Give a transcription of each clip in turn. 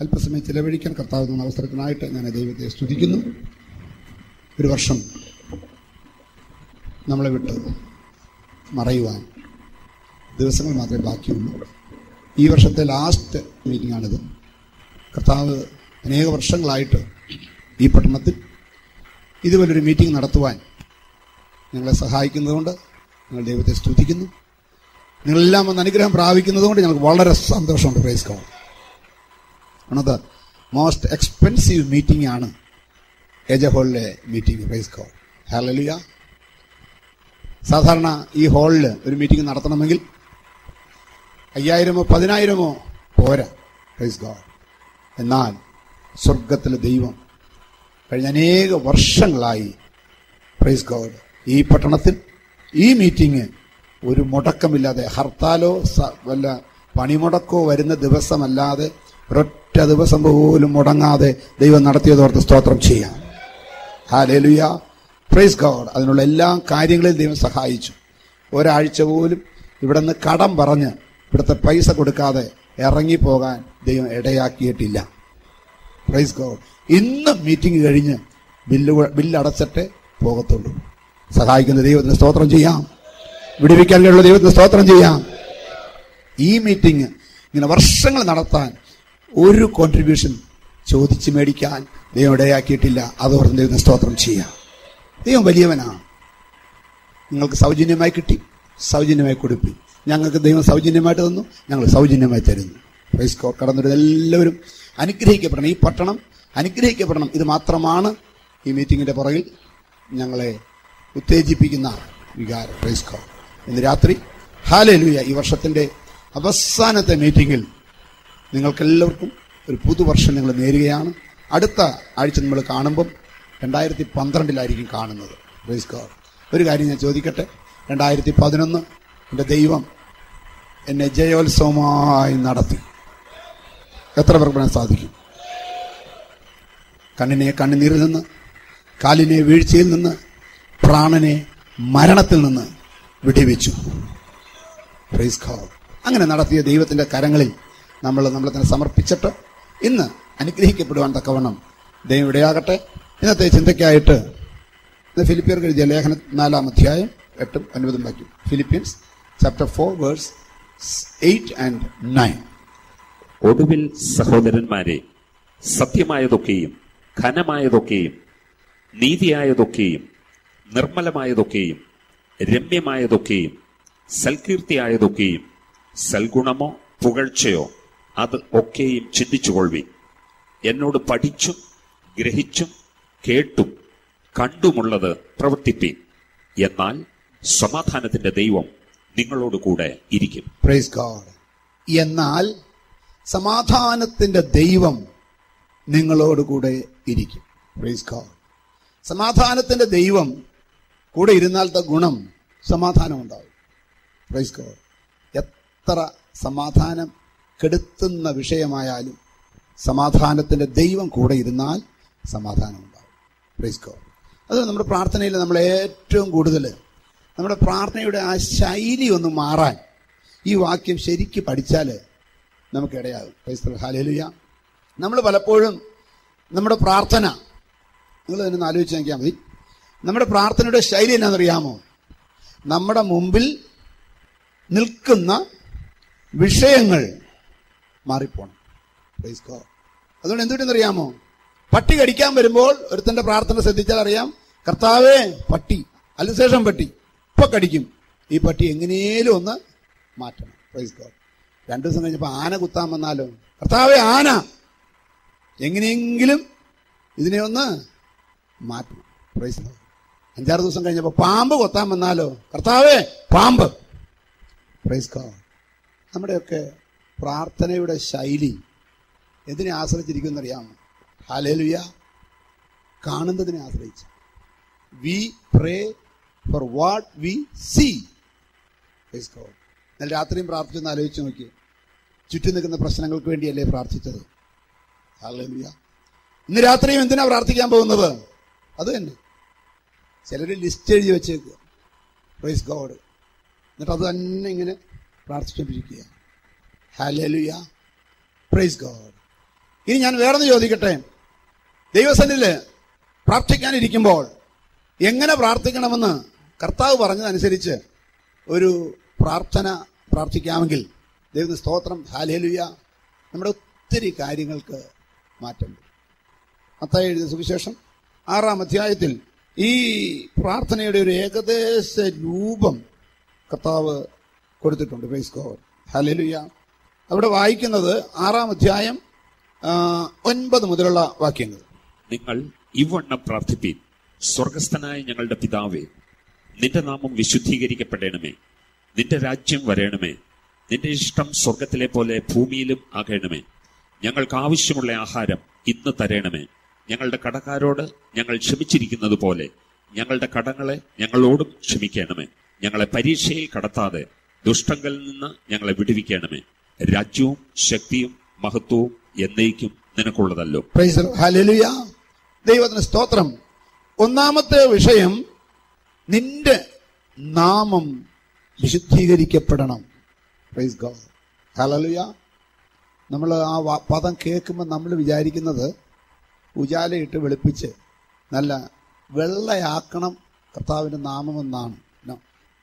അല്പസമയം ചിലവഴിക്കാൻ കർത്താവ് തന്ന അവസരത്തിനായിട്ട് ഞാൻ ദൈവത്തെ സ്തുതിക്കുന്നു ഒരു വർഷം നമ്മളെ വിട്ട് മറയുവാൻ ദിവസങ്ങൾ മാത്രമേ ബാക്കിയുള്ളൂ ഈ വർഷത്തെ ലാസ്റ്റ് മീറ്റിംഗ് ആണിത് കർത്താവ് അനേക വർഷങ്ങളായിട്ട് ഈ പട്ടണത്തിൽ ഇതുപോലൊരു മീറ്റിംഗ് നടത്തുവാൻ ഞങ്ങളെ സഹായിക്കുന്നതുകൊണ്ട് ഞങ്ങൾ ദൈവത്തെ സ്തുതിക്കുന്നു നിങ്ങളെല്ലാം വന്ന് അനുഗ്രഹം പ്രാപിക്കുന്നതുകൊണ്ട് ഞങ്ങൾക്ക് വളരെ സന്തോഷമുണ്ട് praise call one of the most expensive meeting ആണ് ഏജ ഹോളിലെ മീറ്റിംഗ് പ്രൈസ് കോൾ ഹാലലിയ സാധാരണ ഈ ഹാളിൽ ഒരു മീറ്റിംഗ് നടത്തണമെങ്കിൽ അയ്യായിരമോ പതിനായിരമോ പോരാ പ്രൈസ് ഗോഡ് എന്നാൽ സ്വർഗത്തിലെ ദൈവം കഴിഞ്ഞ അനേക വർഷങ്ങളായി പ്രൈസ് ഗോഡ് ഈ പട്ടണത്തിൽ ഈ മീറ്റിംഗ് ഒരു മുടക്കമില്ലാതെ ഹർത്താലോ സ- വല്ല പണിമുടക്കോ വരുന്ന ദിവസമല്ലാതെ ഒരൊറ്റ ദിവസം പോലും മുടങ്ങാതെ ദൈവം നടത്തിയതോർത്ത് സ്തോത്രം ചെയ്യാം ഹാലേലുയ പ്രൈസ് ഗോഡ് അതിനുള്ള എല്ലാ കാര്യങ്ങളിലും ദൈവം സഹായിച്ചു ഒരാഴ്ച പോലും ഇവിടെ നിന്ന് കടം പറഞ്ഞ് ഇവിടുത്തെ പൈസ കൊടുക്കാതെ ഇറങ്ങിപ്പോകാൻ ദൈവം ഇടയാക്കിയിട്ടില്ല പ്രൈസ് ഗോഡ് ഇന്ന് മീറ്റിംഗ് കഴിഞ്ഞ് ബില്ല് കൊ- ബില്ല് അടച്ചിട്ടേ പോകത്തുള്ളൂ സഹായിക്കുന്ന ദൈവത്തിന് സ്തോത്രം ചെയ്യാം വിടുവിക്കാൻ കഴിയുള്ള ദൈവത്തിന് സ്തോത്രം ചെയ്യാം ഈ മീറ്റിംഗ് ഇങ്ങനെ വർഷങ്ങൾ നടത്താൻ ഒരു കോൺട്രിബ്യൂഷൻ ചോദിച്ചു മേടിക്കാൻ ദൈവം ഇടയാക്കിയിട്ടില്ല അതോർത്ത് ദൈവത്തിന് സ്തോത്രം ചെയ്യാം ദൈവം വലിയവനാണ് നിങ്ങൾക്ക് സൗജന്യമായി കിട്ടി സൗജന്യമായി കൊടുപ്പി ഞങ്ങൾക്ക് ദൈവം സൗജന്യമായിട്ട് തന്നു ഞങ്ങൾ സൗജന്യമായി തരുന്നു പ്രൈസ് കോ കടന്നൊരു എല്ലാവരും അനുഗ്രഹിക്കപ്പെടണം ഈ പട്ടണം അനുഗ്രഹിക്കപ്പെടണം ഇത് മാത്രമാണ് ഈ മീറ്റിങ്ങിന്റെ പുറകിൽ ഞങ്ങളെ ഉത്തേജിപ്പിക്കുന്ന വികാരം പ്രൈസ് കോ ഇന്ന് രാത്രി ഹാലലുയ ഈ വർഷത്തിന്റെ അവസാനത്തെ മീറ്റിംഗിൽ നിങ്ങൾക്കെല്ലാവർക്കും ഒരു പുതുവർഷം നിങ്ങൾ നേരുകയാണ് അടുത്ത ആഴ്ച നമ്മൾ കാണുമ്പം രണ്ടായിരത്തി പന്ത്രണ്ടിലായിരിക്കും കാണുന്നത് പ്രൈസ് ഗോഡ് ഒരു കാര്യം ഞാൻ ചോദിക്കട്ടെ രണ്ടായിരത്തി പതിനൊന്ന് എൻ്റെ ദൈവം എന്നെ ജയോത്സവമായി നടത്തി എത്ര പേർക്ക് പറയാൻ സാധിക്കും കണ്ണിനെ കണ്ണുനീരിൽ നിന്ന് കാലിനെ വീഴ്ചയിൽ നിന്ന് പ്രാണനെ മരണത്തിൽ നിന്ന് വിടിവിച്ചു പ്രൈസ് ഗോഡ് അങ്ങനെ നടത്തിയ ദൈവത്തിന്റെ കരങ്ങളിൽ നമ്മൾ നമ്മളെ തന്നെ സമർപ്പിച്ചിട്ട് ഇന്ന് അനുഗ്രഹിക്കപ്പെടുവാൻ തക്കവണ്ണം ദൈവം ഇടയാകട്ടെ ഇന്നത്തെ ചിന്തയ്ക്കായിട്ട് ഇന്ന് ഫിലിപ്പിയർക്ക് എഴുതിയ ലേഖന നാലാം അധ്യായം എട്ടും ഒൻപതും വാക്യം Philippians chapter four verse eight and nine ഒടുവിൽ സഹോദരന്മാരെ സത്യമായതൊക്കെയും ഘനമായതൊക്കെയും നീതിയായതൊക്കെയും നിർമ്മലമായതൊക്കെയും രമ്യമായതൊക്കെയും സൽകീർത്തിയായതൊക്കെയും സൽഗുണമോ പുകഴ്ചയോ അത് ഒക്കെയും ചിന്തിച്ചുകൊള്ളുവിൻ എന്നോട് പഠിച്ചും ഗ്രഹിച്ചും കേട്ടും കണ്ടുമുള്ളത് പ്രവർത്തിപ്പീൻ എന്നാൽ സമാധാനത്തിന്റെ ദൈവം നിങ്ങളോട് കൂടെ ഇരിക്കും പ്രൈസ് ഗോഡ് എന്നാൽ സമാധാനത്തിന്റെ ദൈവം നിങ്ങളോടുകൂടെ ഇരിക്കും പ്രൈസ് ഗോഡ് സമാധാനത്തിന്റെ ദൈവം കൂടെ ഇരുന്നാലത്തെ ഗുണം സമാധാനം ഉണ്ടാവും പ്രൈസ് ഗോഡ് എത്ര സമാധാനം കെടുത്തുന്ന വിഷയമായാലും സമാധാനത്തിന്റെ ദൈവം കൂടെ ഇരുന്നാൽ സമാധാനം ഉണ്ടാവും പ്രൈസ് ഗോഡ് അത് നമ്മുടെ പ്രാർത്ഥനയിൽ നമ്മൾ ഏറ്റവും കൂടുതൽ നമ്മുടെ പ്രാർത്ഥനയുടെ ആ ശൈലി ഒന്ന് മാറാൻ ഈ വാക്യം ശരിക്ക് പഠിച്ചാൽ നമുക്ക് ഇടയാകും ക്രൈസ്തവ ഹാലേലുയ നമ്മൾ പലപ്പോഴും നമ്മുടെ പ്രാർത്ഥന നിങ്ങൾ തന്നെ ഒന്ന് ആലോചിച്ച് നോക്കിയാൽ മതി നമ്മുടെ പ്രാർത്ഥനയുടെ ശൈലി എന്നാണെന്നറിയാമോ നമ്മുടെ മുമ്പിൽ നിൽക്കുന്ന വിഷയങ്ങൾ മാറിപ്പോണം Praise God. അതുകൊണ്ട് എന്തുകൊണ്ടെന്നറിയാമോ പട്ടി കടിക്കാൻ വരുമ്പോൾ ഒരുത്തന്റെ പ്രാർത്ഥന ശ്രദ്ധിച്ചാൽ അറിയാം കർത്താവേ പട്ടി അതിനുശേഷം പട്ടി ഇപ്പൊ കടിക്കും ഈ പട്ടി എങ്ങനെയും ഒന്ന് മാറ്റണം പ്രൈസ് ഗോഡ് രണ്ടു ദിവസം കഴിഞ്ഞപ്പോ ആന കുത്താൻ വന്നാലോ കർത്താവേ ആന എങ്ങനെയെങ്കിലും ഇതിനെ ഒന്ന് മാറ്റണം പ്രൈസ് ഗോഡ് അഞ്ചാറ് ദിവസം കഴിഞ്ഞപ്പോ പാമ്പ് കൊത്താൻ വന്നാലോ കർത്താവേ പാമ്പ് പ്രൈസ് ഗോഡ് നമ്മുടെയൊക്കെ പ്രാർത്ഥനയുടെ ശൈലി എന്തിനെ ആശ്രയിച്ചിരിക്കും അറിയാമോ ഹാലേലുയ കാണുന്നതിനെ ആശ്രയിച്ച് we pray for what we see എന്നാൽ രാത്രിയും പ്രാർത്ഥിച്ചൊന്ന് ആലോചിച്ച് നോക്കി ചുറ്റും നിൽക്കുന്ന പ്രശ്നങ്ങൾക്ക് വേണ്ടിയല്ലേ പ്രാർത്ഥിച്ചത് ഹാലേലുയ ഇന്ന് രാത്രിയും എന്തിനാ പ്രാർത്ഥിക്കാൻ പോകുന്നത് അത് തന്നെ ചിലർ ലിസ്റ്റ് എഴുതി വെച്ചേക്കുക പ്രൈസ് ഗോഡ് എന്നിട്ട് അത് തന്നെ ഇങ്ങനെ പ്രാർത്ഥിച്ചുകൊണ്ടിരിക്കുക ഹാലേലുയ പ്രൈസ് ഗോഡ് ഇനി ഞാൻ വേറൊന്ന് ചോദിക്കട്ടെ ദൈവസന്നിധിയിൽ പ്രാർത്ഥിക്കാനിരിക്കുമ്പോൾ എങ്ങനെ പ്രാർത്ഥിക്കണമെന്ന് കർത്താവ് പറഞ്ഞതനുസരിച്ച് ഒരു പ്രാർത്ഥന പ്രാർത്ഥിക്കാമെങ്കിൽ ദൈവത്തിന് സ്തോത്രം ഹാലേലുയ നമ്മുടെ ഒത്തിരി കാര്യങ്ങൾക്ക് മാറ്റം വരും മത്തായി എഴുതിയ സുവിശേഷം ആറാം അധ്യായത്തിൽ ഈ പ്രാർത്ഥനയുടെ ഒരു ഏകദേശ രൂപം കർത്താവ് കൊടുത്തിട്ടുണ്ട് പ്രൈസ് ഗോഡ് ഹല്ലേലൂയ അവിടെ വായിക്കുന്നത് ആറാം അധ്യായം ആ, ഒൻപത് മുതലുള്ള വാക്യങ്ങൾ നിങ്ങൾ ഇവണ്ണം പ്രാർത്ഥിപ്പീൻ സ്വർഗസ്ഥനായ ഞങ്ങളുടെ പിതാവേ നിന്റെ നാമം വിശുദ്ധീകരിക്കപ്പെടണമേ നിന്റെ രാജ്യം വരേണമേ നിന്റെ ഇഷ്ടം സ്വർഗത്തിലെ പോലെ ഭൂമിയിലും ആകണമേ ഞങ്ങൾക്ക് ആവശ്യമുള്ള ആഹാരം ഇന്ന് തരണമേ ഞങ്ങളുടെ കടക്കാരോട് ഞങ്ങൾ ക്ഷമിച്ചിരിക്കുന്നത് പോലെ ഞങ്ങളുടെ കടങ്ങളെ ഞങ്ങളോടും ക്ഷമിക്കണമേ ഞങ്ങളെ പരീക്ഷയിൽ കടത്താതെ ദുഷ്ടങ്ങളിൽ നിന്ന് ഞങ്ങളെ വിടുവിക്കണമേ രാജ്യവും ശക്തിയും മഹത്വവും എന്നേക്കും നിനക്കുള്ളതല്ലോ പ്രൈസ് ഹല്ലേലൂയ ദൈവത്തിന് സ്തോത്രം ഒന്നാമത്തെ വിഷയം നിന്റെ നാമം വിശുദ്ധീകരിക്കപ്പെടണം പ്രൈസ് ഗോഡ് ഹല്ലേലൂയ നമ്മൾ ആ വാ- പദം കേൾക്കുമ്പോൾ നമ്മൾ വിചാരിക്കുന്നത് ഉജാലയിട്ട് വെളുപ്പിച്ച് നല്ല വെള്ളയാക്കണം കർത്താവിന്റെ നാമമെന്നാണ് No.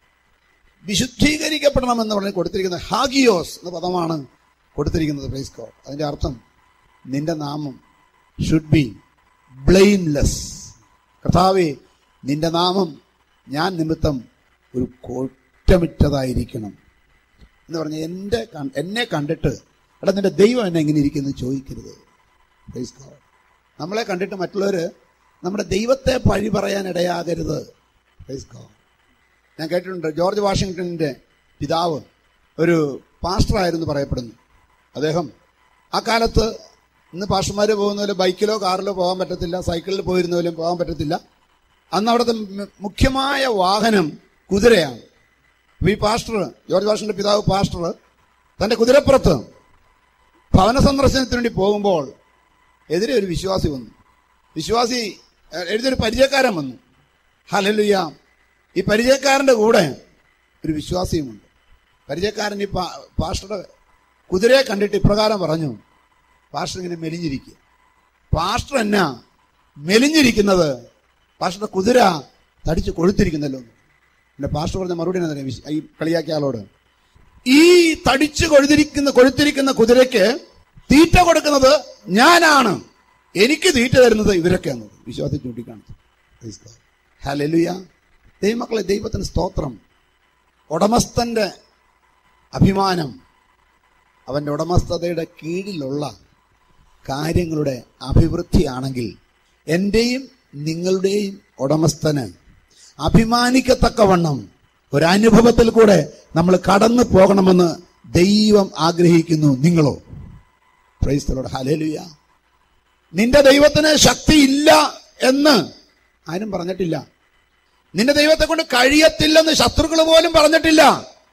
വിശുദ്ധീകരിക്കപ്പെടണമെന്ന് പറഞ്ഞ് കൊടുത്തിരിക്കുന്നത് ഹാഗിയോസ് എന്ന പദമാണ് കൊടുത്തിരിക്കുന്നത് പ്രൈസ് ഗോഡ് അതിന്റെ അർത്ഥം നിന്റെ നാമം ഷുഡ് ബി ബ്ലെയിംലെസ് കർത്താവെ നിന്റെ നാമം ഞാൻ നിമിത്തം ഒരു കോറ്റമിട്ടതായിരിക്കണം എന്ന് പറഞ്ഞ എൻ്റെ കൺ- എന്നെ കണ്ടിട്ട് എടാ നിന്റെ ദൈവം എന്നെ എങ്ങനെ ഇരിക്കുന്നു ചോദിക്കരുത് Praise God. നമ്മളെ കണ്ടിട്ട് മറ്റുള്ളവർ നമ്മുടെ ദൈവത്തെ പഴി പറയാൻ ഇടയാകരുത് Praise God. ഞാൻ കേട്ടിട്ടുണ്ട് ജോർജ് വാഷിങ്ടണിന്റെ പിതാവ് ഒരു പാസ്റ്ററായിരുന്നു പറയപ്പെടുന്നു അദ്ദേഹം ആ കാലത്ത് ഇന്ന് പാസ്റ്റർമാർ പോകുന്ന പോലെ ബൈക്കിലോ കാറിലോ പോകാൻ പറ്റത്തില്ല സൈക്കിളിൽ പോയിരുന്ന പോലും പോകാൻ പറ്റത്തില്ല അന്ന് അവിടുത്തെ മു- മുഖ്യമായ വാഹനം കുതിരയാണ് അപ്പൊ ഈ പാസ്റ്റർ ജോർജ് വാഷിന്റെ പിതാവ് പാസ്റ്റർ തന്റെ കുതിരപ്പുറത്ത് ഭവന സന്ദർശനത്തിന് വേണ്ടി പോകുമ്പോൾ എതിരെ ഒരു വിശ്വാസി വന്നു വിശ്വാസി എ- എഴുതിയൊരു പരിചയക്കാരൻ വന്നു ഹലലുയ്യ ഈ പരിചയക്കാരന്റെ കൂടെ ഒരു വിശ്വാസിയുമുണ്ട് പരിചയക്കാരൻ ഈ പാ- പാസ്റ്ററുടെ കുതിരയെ കണ്ടിട്ട് ഇപ്രകാരം പറഞ്ഞു പാസ്റ്റർ ഇങ്ങനെ മെലിഞ്ഞിരിക്കുക പാസ്റ്റർ എന്നാ മെലിഞ്ഞിരിക്കുന്നത് പാസ്റ്ററുടെ കുതിര തടിച്ച് കൊഴുത്തിരിക്കുന്നല്ലോ പിന്നെ പാസ്റ്റർ പറഞ്ഞ മറുപടി എന്താ അറിയോ? വിശ്- ഈ കളിയാക്കിയ ആളോട് ഈ തടിച്ചു കൊഴുതിരിക്കുന്ന കൊഴുത്തിരിക്കുന്ന കുതിരയ്ക്ക് തീറ്റ കൊടുക്കുന്നത് ഞാനാണ് എനിക്ക് തീറ്റ തരുന്നത് ഇവരൊക്കെയാണ് വിശ്വാസി ചൂണ്ടിക്കാണിച്ചു ഹലലുയ ദൈവമക്കളെ ദൈവത്തിന് സ്തോത്രം ഉടമസ്ഥന്റെ അഭിമാനം അവന്റെ ഉടമസ്ഥതയുടെ കീഴിലുള്ള കാര്യങ്ങളുടെ അഭിവൃദ്ധിയാണെങ്കിൽ എന്റെയും നിങ്ങളുടെയും ഉടമസ്ഥന് അഭിമാനിക്കത്തക്കവണ്ണം ഒരനുഭവത്തിൽ കൂടെ നമ്മൾ കടന്നു പോകണമെന്ന് ദൈവം ആഗ്രഹിക്കുന്നു നിങ്ങളോ പ്രൈസ്തലോട് ഹലേലുയ നിന്റെ ദൈവത്തിന് ശക്തിയില്ല എന്ന് ആരും പറഞ്ഞിട്ടില്ല നിന്റെ ദൈവത്തെ കൊണ്ട് കഴിയത്തില്ലെന്ന് ശത്രുക്കൾ പോലും പറഞ്ഞിട്ടില്ല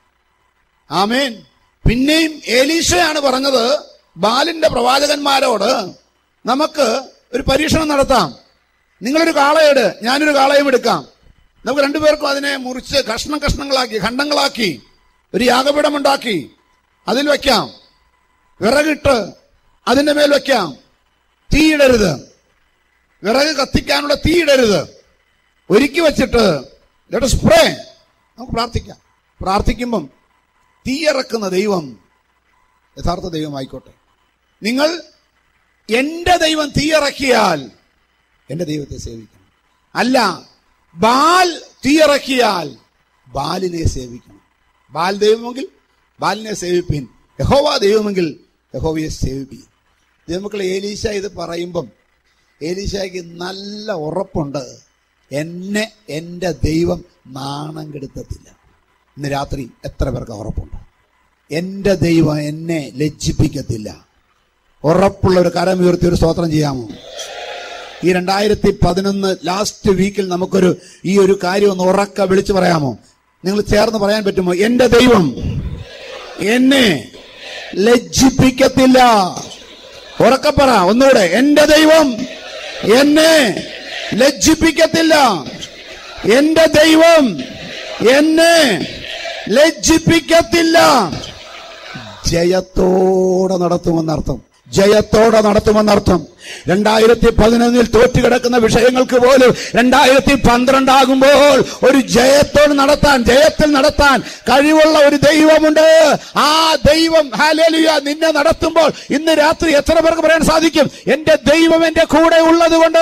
ആമേൻ പിന്നെയും ഏലീശയാണ് പറഞ്ഞത് ബാലിന്റെ പ്രവാചകന്മാരോട് നമുക്ക് ഒരു പരീക്ഷണം നടത്താം നിങ്ങളൊരു കാളയെട് ഞാനൊരു കാളയും എടുക്കാം നമുക്ക് രണ്ടുപേർക്കും അതിനെ മുറിച്ച് കഷ്ണം കഷ്ണങ്ങളാക്കി ഖണ്ഡങ്ങളാക്കി ഒരു യാഗപീഠമുണ്ടാക്കി അതിൽ വയ്ക്കാം വിറകിട്ട് അതിന്റെ മേൽ വയ്ക്കാം തീയിടരുത് വിറക് കത്തിക്കാനുള്ള തീയിടരുത് ഒരുക്കി വെച്ചിട്ട് ലെറ്റ് സ്പ്രേ നമുക്ക് പ്രാർത്ഥിക്കാം പ്രാർത്ഥിക്കുമ്പം തീയിറക്കുന്ന ദൈവം യഥാർത്ഥ ദൈവമായിക്കോട്ടെ നിങ്ങൾ എന്റെ ദൈവം തീയിറക്കിയാൽ എന്റെ ദൈവത്തെ സേവിക്കണം അല്ല ബാൽ തീയിറക്കിയാൽ ബാലിനെ സേവിക്കണം ബാൽ ദൈവമെങ്കിൽ ബാലിനെ സേവിപ്പിൻ യഹോവ ദൈവമെങ്കിൽ യഹോവയെ സേവിപ്പിൻ ദൈവമക്കളെ ഏലീശ ഇത് പറയുമ്പം ഏലീശയ്ക്ക് നല്ല ഉറപ്പുണ്ട് എന്നെ എൻ്റെ ദൈവം നാണം കെടുത്തത്തില്ല ഇന്ന് രാത്രി എത്ര പേർക്ക് ഉറപ്പുണ്ട് എൻ്റെ ദൈവം എന്നെ ലജ്ജിപ്പിക്കത്തില്ല ഉറപ്പുള്ള ഒരു കരം ഉയർത്തി ഒരു സ്തോത്രം ചെയ്യാമോ ഈ രണ്ടായിരത്തി പതിനൊന്ന് ലാസ്റ്റ് വീക്കിൽ നമുക്കൊരു ഈ ഒരു കാര്യം ഒന്ന് ഉറക്ക വിളിച്ചു പറയാമോ നിങ്ങൾ ചേർന്ന് പറയാൻ പറ്റുമോ എന്റെ ദൈവം എന്നെ ലജ്ജിപ്പിക്കത്തില്ല ഉറക്കപ്പറ ഒന്നുകൂടെ എന്റെ ദൈവം എന്നെ ലജ്ജിപ്പിക്കത്തില്ല എന്റെ ദൈവം എന്നെ ലജ്ജിപ്പിക്കത്തില്ല ജയത്തോടെ നടത്തുമെന്നർത്ഥം ജയത്തോടെ നടത്തുമെന്നർത്ഥം രണ്ടായിരത്തി പതിനൊന്നിൽ തോറ്റുകിടക്കുന്ന വിഷയങ്ങൾക്ക് പോലും രണ്ടായിരത്തി പന്ത്രണ്ടാകുമ്പോൾ ഒരു ജയത്തോട് നടത്താൻ ജയത്തിൽ നടത്താൻ കഴിവുള്ള ഒരു ദൈവമുണ്ട് ആ ദൈവം ഹാലേലുയ നിന്നെ നടത്തുമ്പോൾ ഇന്ന് രാത്രി എത്ര പേർക്ക് പറയാൻ സാധിക്കും എന്റെ ദൈവം എന്റെ കൂടെ ഉള്ളത് കൊണ്ട്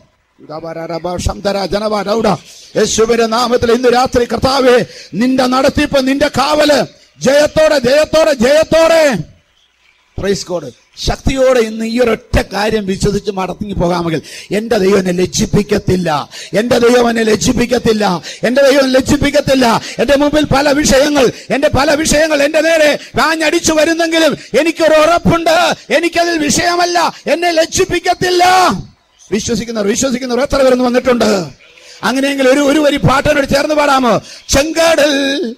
യേശുവിന്റെ നാമത്തിൽ ഇന്ന് രാത്രി കർത്താവെ നിന്റെ നടത്തിപ്പ് നിന്റെ കാവല് ജയത്തോടെ ജയത്തോടെ ജയത്തോടെ പ്രൈസ് കോഡ് ശക്തിയോടെ ഇന്ന് ഈ ഒരൊറ്റ കാര്യം വിശ്വസിച്ച് മടങ്ങി പോകാമെങ്കിൽ എന്റെ ദൈവം എന്നെ ലജ്ജിപ്പിക്കത്തില്ല എന്റെ ദൈവം എന്നെ ലജ്ജിപ്പിക്കത്തില്ല എന്റെ ദൈവം ലജ്ജിപ്പിക്കത്തില്ല എന്റെ മുമ്പിൽ പല വിഷയങ്ങൾ എന്റെ പല വിഷയങ്ങൾ എന്റെ നേരെ കാഞ്ഞടിച്ചു വരുന്നെങ്കിലും എനിക്കൊരു ഉറപ്പുണ്ട് എനിക്കതിൽ വിഷയമല്ല എന്നെ ലജ്ജിപ്പിക്കത്തില്ല വിശ്വസിക്കുന്നവർ വിശ്വസിക്കുന്നവർ എത്ര പേരൊന്ന് വന്നിട്ടുണ്ട് അങ്ങനെയെങ്കിൽ ഒരു ഒരു വരി പാട്ടിനോട് ചേർന്ന് പാടാമോ ചെങ്കാടൽ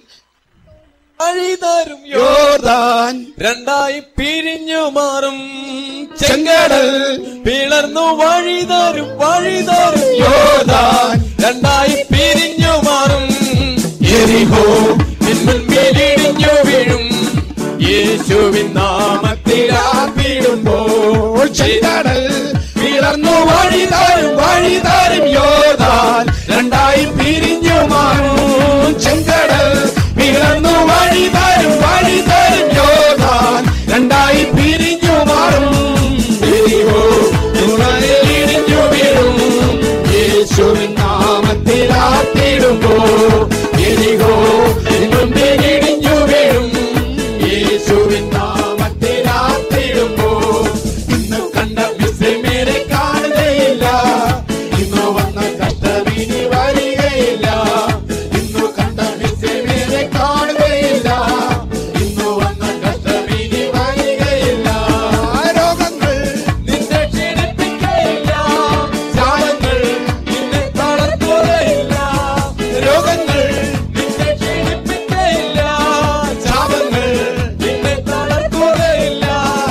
വഴിതരും യോർദാൻ രണ്ടായി പിരിഞ്ഞു മാറും ചെങ്കടൽ പിളർന്നു വഴിതരും വഴിതരും യോർദാൻ രണ്ടായി പിരിഞ്ഞു മാറും എരിഹോ മുൻപിലിടിഞ്ഞു വീഴും യേശുവിൻ നാമത്തിലാർപ്പിടുമ്പോൾ ചെങ്കടൽ പിളർന്നു വഴി താരും വഴി താരും യോർദാൻ രണ്ടായി പിരിഞ്ഞു മാറും ചെങ്കടൽ പിളർന്നു വഴി താരും വഴി താരും യോർദാൻ രണ്ടായി പിരിഞ്ഞു മാറും എരിഹോ തുണയിലിടിഞ്ഞു വീഴും യേശുവിൻ നാമത്തിലാത്തിടുമ്പോ എരിഹോ മുമ്പിലിടിഞ്ഞു വീഴും യേശുവിൻ നാമത്തിലാത്തിടുമ്പോ ഇന്ന് കണ്ട വിസ്മേരെ കാണുകയില്ല ഇന്ന് വന്ന കഷ്ടവിനി വരികയില്ല ഇന്ന് കണ്ട വിസ്മേരെ കാണുകയില്ല ഇന്ന് വന്ന കഷ്ടവിനി വരികയില്ല രോഗങ്ങൾ നിന്നെ ക്ഷീണിപ്പിക്കയില്ല ശാപങ്ങൾ നിന്നെ തളർത്തുകയില്ല രോഗങ്ങൾ നിന്നെ ക്ഷീണിപ്പിക്കയില്ല ശാപങ്ങൾ നിന്നെ തളർത്തുകയില്ല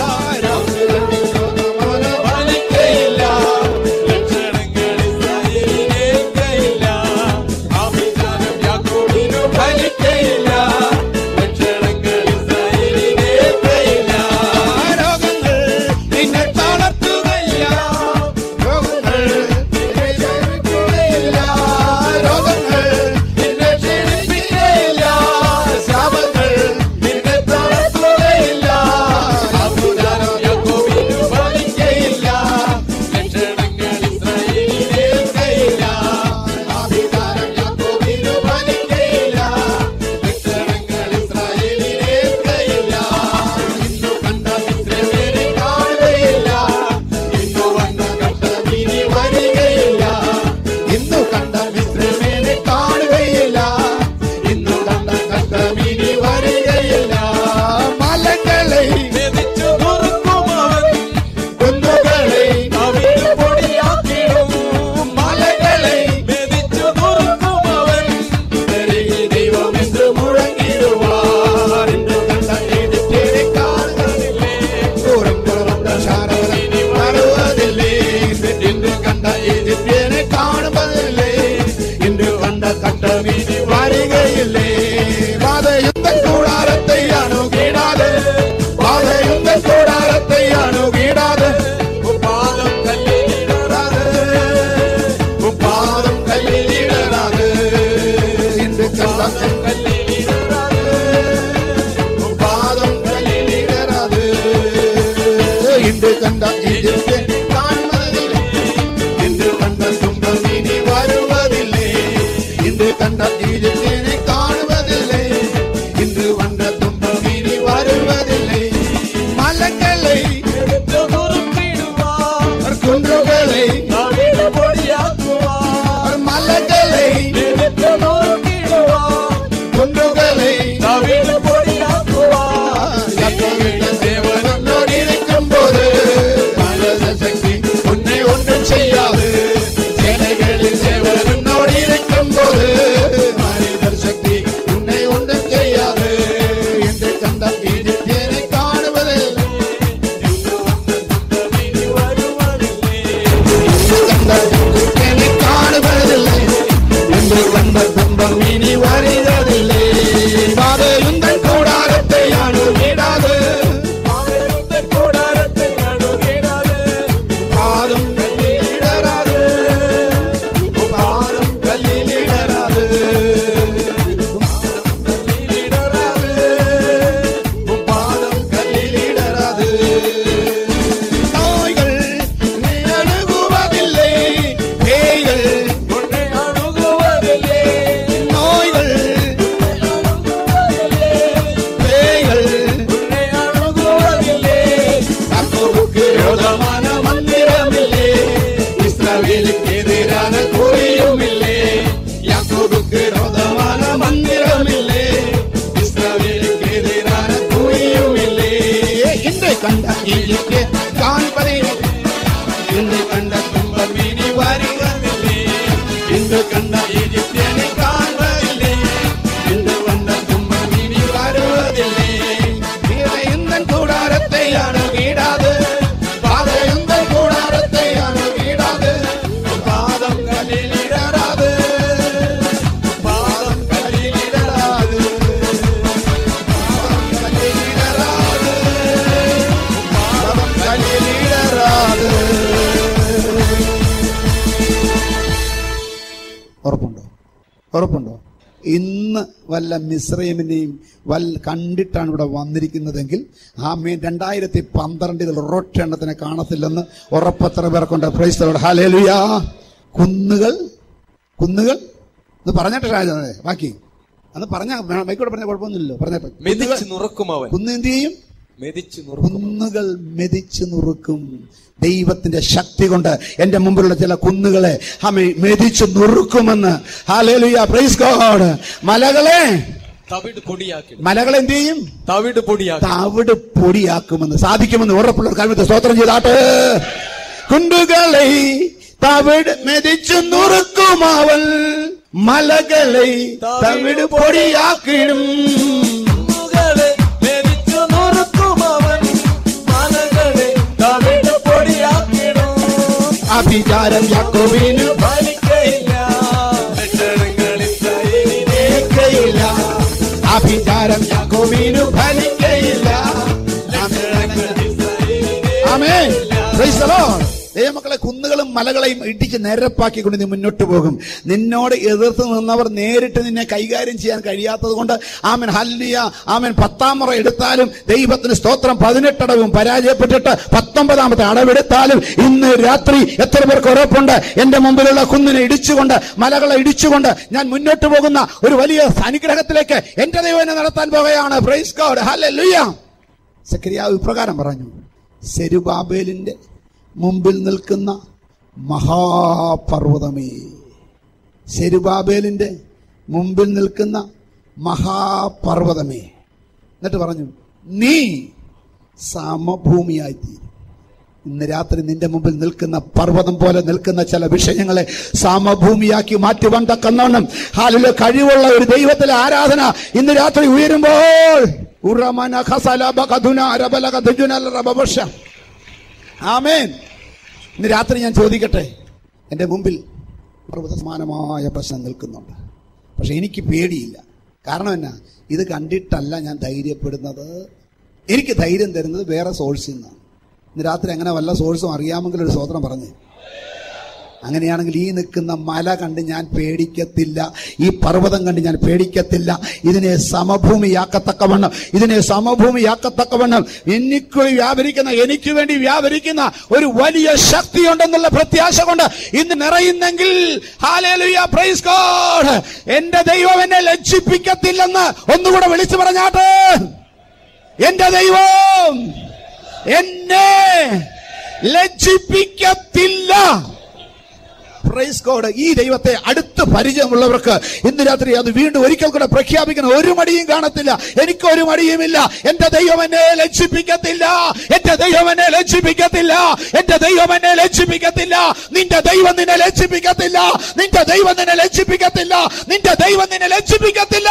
വലിക്കയില്ല ലക്ഷണങ്ങൾ ഇസ്രായേലിനേൽക്കയില്ല ആഭിചാരം യാക്കോബിനു ഫലിക്കയില്ല ലക്ഷണങ്ങൾ ഇസ്രായേലിനേൽക്കയില്ല രോഗങ്ങൾ നിന്നെ തളർത്തുകയില്ല രോഗങ്ങൾ നിന്നെ ജയിക്കുകയില്ല രോഗങ്ങൾ നിന്നെ ക്ഷീണിപ്പിക്കുകയില്ല ശാപങ്ങൾ നിന്നെ തളർത്തുകയില്ല ആഭിചാരം യാക്കോബിനു ഫലിക്കയില്ല ലക്ഷണങ്ങൾ ഇസ്രായേലിനേൽക്കയില്ല ആഭിചാരം യാക്കോബിനു ഫലിക്കയില്ല ലക്ഷണങ്ങൾ ഇസ്രായേലിനേൽക്കയില്ല ഇന്നു കണ്ട മിത്രമേരെ കാണുകയില്ല ഇന്നു വന്ന കഷ്ടവിനി വരികയില്ല ഇന്നു കണ്ട മിത്രമേരെ കാണുകയില്ല ഇന്നു കണ്ട കഷ്ടവിനി വരികയില്ല മലകളെ മെതിച്ചു നുറുക്കുമവൻ കുന്നുകളെ അവിടു പൊടിയാക്കിടും മലകളെ മെതിച്ചു നുറുക്കുമവൻ പെരുകി ദൈവം എന്ന് മുഴങ്ങിടുവാർ ഇന്നു കണ്ട എഴുത്തേരെ കാണുകയില്ലേ ദൂരം പുറമുള്ള ശാരവനി വരുവതില്ലേ ഇന്ന് കണ്ട എഴുത്തേരെ കാണുവതില്ലേ ഇന്ന് കണ്ട കട്ടമീനി വരികയില്ലേ വാതയുദ്ധ കൂടാരത്തെ അണുകീടാതെ വാതയുദ്ധ കൂടാരത്തെ അണുകീടാതെ പാദം കല്ലിലിടറാതെ പാദം കല്ലിലിടരാതെ ഇന്ന് കണ്ട കല്ലിലിടറാതെ പാദം കല്ലിലിടരാതെ ഇന്ന് കണ്ട ഈജിപ്തിനെ കാണുവതില്ലേ ഇന്ന് കണ്ട തുമ്പം ഇനി വരുവതില്ലേ ഇന്ന് കണ്ട ഈജിപ്തിനെ കാണുവതില്ലേ ഇന്ന് കണ്ട തുമ്പം ഇനി വരുവതില്ലേ മലകളെ മെതിച്ചു നുറുക്കിടുവാൻ കുന്നുകളെ അവിടു പൊടിയാക്കുവാൻ മലകളെ മെതിച്ചു നുറുക്കിടുവാൻ കുന്നുകളെ അവിടു പൊടിയാക്കുവാൻ ദേവനോടിരിക്കുമ്പോൾ ഉറപ്പുണ്ടോ ഇന്ന് വല്ല മിശ്രമിനെയും വല്ല കണ്ടിട്ടാണ് ഇവിടെ വന്നിരിക്കുന്നതെങ്കിൽ ആ മീൻ രണ്ടായിരത്തി പന്ത്രണ്ടിൽ ഒരൊറ്റ എണ്ണത്തിനെ കാണത്തില്ലെന്ന് ഉറപ്പത്ര പേർക്കുണ്ട് പ്രൈസ്തലോട് ഹാലേലുയാ കുന്നുകൾ കുന്നുകൾ ഇത് പറഞ്ഞിട്ട് രാജാവേ ബാക്കി അന്ന് പറഞ്ഞ മൈക്കോടെ പറഞ്ഞ കുഴപ്പമൊന്നുമില്ലല്ലോ പറഞ്ഞിട്ട് മെതിച്ച് നുറുക്കും അവൻ കുന്ന് എന്ത് ചെയ്യും മെതിച്ച് നുറുക്കും കുന്നുകൾ മെതിച്ചു നുറുക്കും ദൈവത്തിന്റെ ശക്തി കൊണ്ട് എന്റെ മുമ്പിലുള്ള ചില കുന്നുകളെ ഹമേ മെതിച്ചു നുറുക്കുമെന്ന് ഹാലേലുയ പ്രൈസ് ഗോഡ് മലകളെ തവിട് പൊടിയാക്കി മലകളെ എന്ത് ചെയ്യും തവിട് പൊടിയാക്കി തവിട് പൊടിയാക്കുമെന്ന് സാധിക്കുമെന്ന് ഉറപ്പുള്ള കാര്യത്തെ സ്തോത്രം ചെയ്താട്ട് കുണ്ടുകളെ തവിട് മെതിച്ചു നുറുക്കുമാവൽ മലകളെ തവിട് പൊടിയാക്കിടും കുന്നുകളെ മെതിച്ച് നുറുക്കും അവൻ മലകളെ തവിട് പൊടിയാക്കിടും അഭിചാരം യാക്കോബിനു ഫലിക്കയില്ല ലക്ഷണങ്ങൾ ഇസ്രായേലിനെ ഫലിക്കയില്ല അഭിചാരം യാക്കോബിനു ഫലിക്കയില്ല ലക്ഷണങ്ങൾ ഇസ്രായേലിനെ ആമേൻ പ്രൈസ് ദി ലോർഡ് ദൈവമക്കളെ കുന്നുകളും മലകളെയും ഇടിച്ച് നിരപ്പാക്കിക്കൊണ്ട് നീ മുന്നോട്ട് പോകും നിന്നോട് എതിർത്ത് നിന്നവർ നേരിട്ട് നിന്നെ കൈകാര്യം ചെയ്യാൻ കഴിയാത്തത് കൊണ്ട് ആമൻ ഹല്ലിയ ആമൻ പത്താം മുറ എടുത്താലും ദൈവത്തിന് സ്തോത്രം പതിനെട്ടടവും പരാജയപ്പെട്ടിട്ട് പത്തൊമ്പതാമത്തെ അടവെടുത്താലും ഇന്ന് രാത്രി എത്ര പേർക്ക് ഉറപ്പുണ്ട് എന്റെ മുമ്പിലുള്ള കുന്നിനെ ഇടിച്ചുകൊണ്ട് മലകളെ ഇടിച്ചുകൊണ്ട് ഞാൻ മുന്നോട്ട് പോകുന്ന ഒരു വലിയ അനുഗ്രഹത്തിലേക്ക് എന്റെ ദൈവം എന്നെ നടത്താൻ പോകുകയാണ് പ്രൈസ് ഗോഡ് ഹല്ലേലൂയ സക്രിയാവ് ഇപ്രകാരം പറഞ്ഞു സെരുബാബേലിന്റെ മുമ്പിൽ നിൽക്കുന്ന മഹാപർവ്വതമേ സെരുബാബേലിന്റെ മുമ്പിൽ നിൽക്കുന്ന മഹാപർവ്വതമേ എന്നിട്ട് പറഞ്ഞു നീ സമഭൂമിയായിത്തീരും ഇന്ന് രാത്രി നിന്റെ മുമ്പിൽ നിൽക്കുന്ന പർവ്വതം പോലെ നിൽക്കുന്ന ചില വിഷയങ്ങളെ സമഭൂമിയാക്കി മാറ്റുവാൻ തക്കന്നോണം ഹാലിലെ കഴിവുള്ള ഒരു ദൈവത്തിലെ ആരാധന ഇന്ന് രാത്രി ഉയരുമ്പോൾ ഉറമന ഖസല ബഖദുന അരബല ഖദുന റബബഷ ആമേൻ ഇന്ന് രാത്രി ഞാൻ ചോദിക്കട്ടെ എൻ്റെ മുമ്പിൽ പർവ്വത സമാനമായ പ്രശ്നം നിൽക്കുന്നുണ്ട് പക്ഷെ എനിക്ക് പേടിയില്ല കാരണം എന്നാ ഇത് കണ്ടിട്ടല്ല ഞാൻ ധൈര്യപ്പെടുന്നത് എനിക്ക് ധൈര്യം തരുന്നത് വേറെ സോഴ്സിൽ നിന്നാണ് ഇന്ന് രാത്രി അങ്ങനെ വല്ല സോഴ്സും അറിയാമെങ്കിൽ ഒരു സ്വോത്രം പറഞ്ഞു അങ്ങനെയാണെങ്കിൽ ഈ നിൽക്കുന്ന മല കണ്ട് ഞാൻ പേടിക്കത്തില്ല ഈ പർവ്വതം കണ്ട് ഞാൻ പേടിക്കത്തില്ല ഇതിനെ സമഭൂമിയാക്കത്തക്കവണ്ണം ഇതിനെ സമഭൂമിയാക്കത്തക്കവണ്ണം എനിക്ക് വ്യാപരിക്കുന്ന എനിക്ക് വേണ്ടി വ്യാപരിക്കുന്ന ഒരു വലിയ ശക്തിയുണ്ടെന്നുള്ള പ്രത്യാശ കൊണ്ട് ഇന്ന് നിറയുന്നെങ്കിൽ ഹാലേലുയ പ്രൈസ് ഗോഡ് എന്റെ ദൈവം എന്നെ ലജ്ജിപ്പിക്കത്തില്ലെന്ന് ഒന്നുകൂടെ വിളിച്ചു പറഞ്ഞാട്ട് എന്റെ ദൈവം എന്നെ ലജ്ജിപ്പിക്കത്തില്ല പ്രൈസ് ഗോഡ് ഈ ദൈവത്തെ അടുത്ത് പരിചയമുള്ളവർക്ക് ഇന്ന് രാത്രി അത് വീണ്ടും ഒരിക്കൽ കൂടെ പ്രഖ്യാപിക്കണം ഒരു മടിയും കാണത്തില്ല എനിക്ക് ഒരു മടിയുമില്ല എന്റെ ദൈവം എന്നെ ലജ്ജിപ്പിക്കത്തില്ല എന്റെ ദൈവം എന്നെ ലജ്ജിപ്പിക്കത്തില്ല എന്റെ ദൈവം എന്നെ ലജ്ജിപ്പിക്കത്തില്ല നിന്റെ ദൈവം നിന്നെ ലജ്ജിപ്പിക്കത്തില്ല നിന്റെ ദൈവം നിന്നെ ലജ്ജിപ്പിക്കത്തില്ല നിന്റെ ദൈവം നിന്നെ ലജ്ജിപ്പിക്കത്തില്ല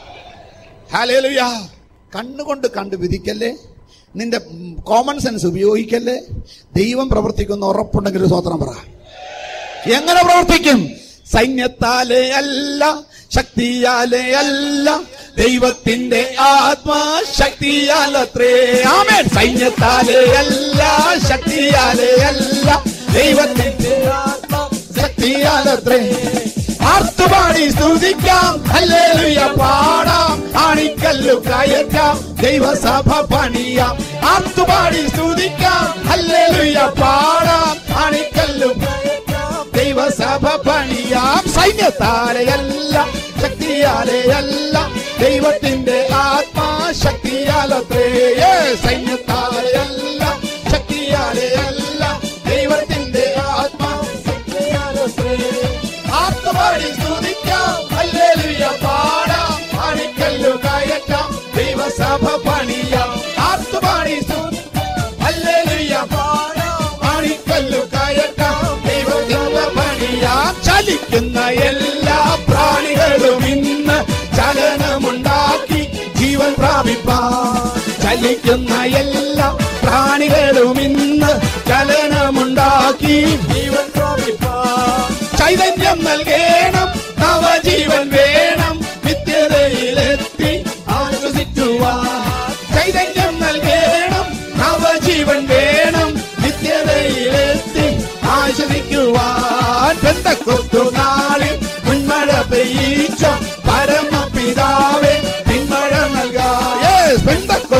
ഹാലേലുയ കണ്ണുകൊണ്ട് കണ്ട് വിധിക്കല്ലേ നിന്റെ കോമൺ സെൻസ് ഉപയോഗിക്കല്ലേ ദൈവം പ്രവർത്തിക്കുന്ന ഉറപ്പുണ്ടെങ്കിൽ ഒരു സ്വോത്രം പറ എങ്ങനെ പ്രവർത്തിക്കും സൈന്യത്താലെ അല്ല ശക്തിയാലെ അല്ല ദൈവത്തിന്റെ ആത്മാശക്തിയാലത്രേ ആമേൻ സൈന്യത്താലെ അല്ല ശക്തിയാലെ അല്ല ദൈവത്തിന്റെ ശക്തിയാലത്രേ ആർത്തുപാടി സ്തുതിക്കാം ഹല്ലേലൂയ പാടാം ആണിക്കല്ലു കയറ്റാം ദൈവസഭ പണിയാം ആർത്തുപാടി സ്തുതിക്കാം ഹല്ലേലൂയ പാടാം ആണിക്കല്ലു കയറ്റാം ദൈവസഭ പണിയാം സൈന്യത്താലെയല്ല ശക്തിയാലെയല്ല ദൈവത്തിന്റെ ആത്മാശക്തിയാലത്രേ സൈന്യത്താലെയല്ല ശക്തിയാലെയല്ല ദൈവത്തിന്റെ ആത്മാശക്തിയാലത്രേ ആത്മപാടി സ്തുതിക്കാം ഹല്ലേലൂയ പാടാം ആണിക്കല്ലു കയറ്റാം ദൈവസഭ പണിയാം ആത്മപാടി സ്തുതിക്കാം ഹല്ലേലൂയ പാടാം ആണിക്കല്ലു കയറ്റാം ദൈവത്തിന്റെ പണിയാം ചലിക്കുന്ന എല്ലാ പ്രാണികളും ഇന്ന് ചലനമുണ്ടാക്കി ജീവൻ പ്രാപിപ്പാൻ ചലിക്കുന്ന എല്ലാ പ്രാണികളും ഇന്ന് ചലനമുണ്ടാക്കി ജീവൻ പ്രാപിപ്പാൻ ചൈതന്യം നൽകേണം നവജീവൻ വേണം നിത്യതയിലെത്തി ആശ്വസിക്കുവാൻ ചൈതന്യം നൽകേണം നവജീവൻ വേണം നിത്യതയിലെത്തി ആശ്വസിക്കുവാൻ പെന്തക്കൊത്തു നാളിൽ മുൻമഴ പെയ്യിച്ചു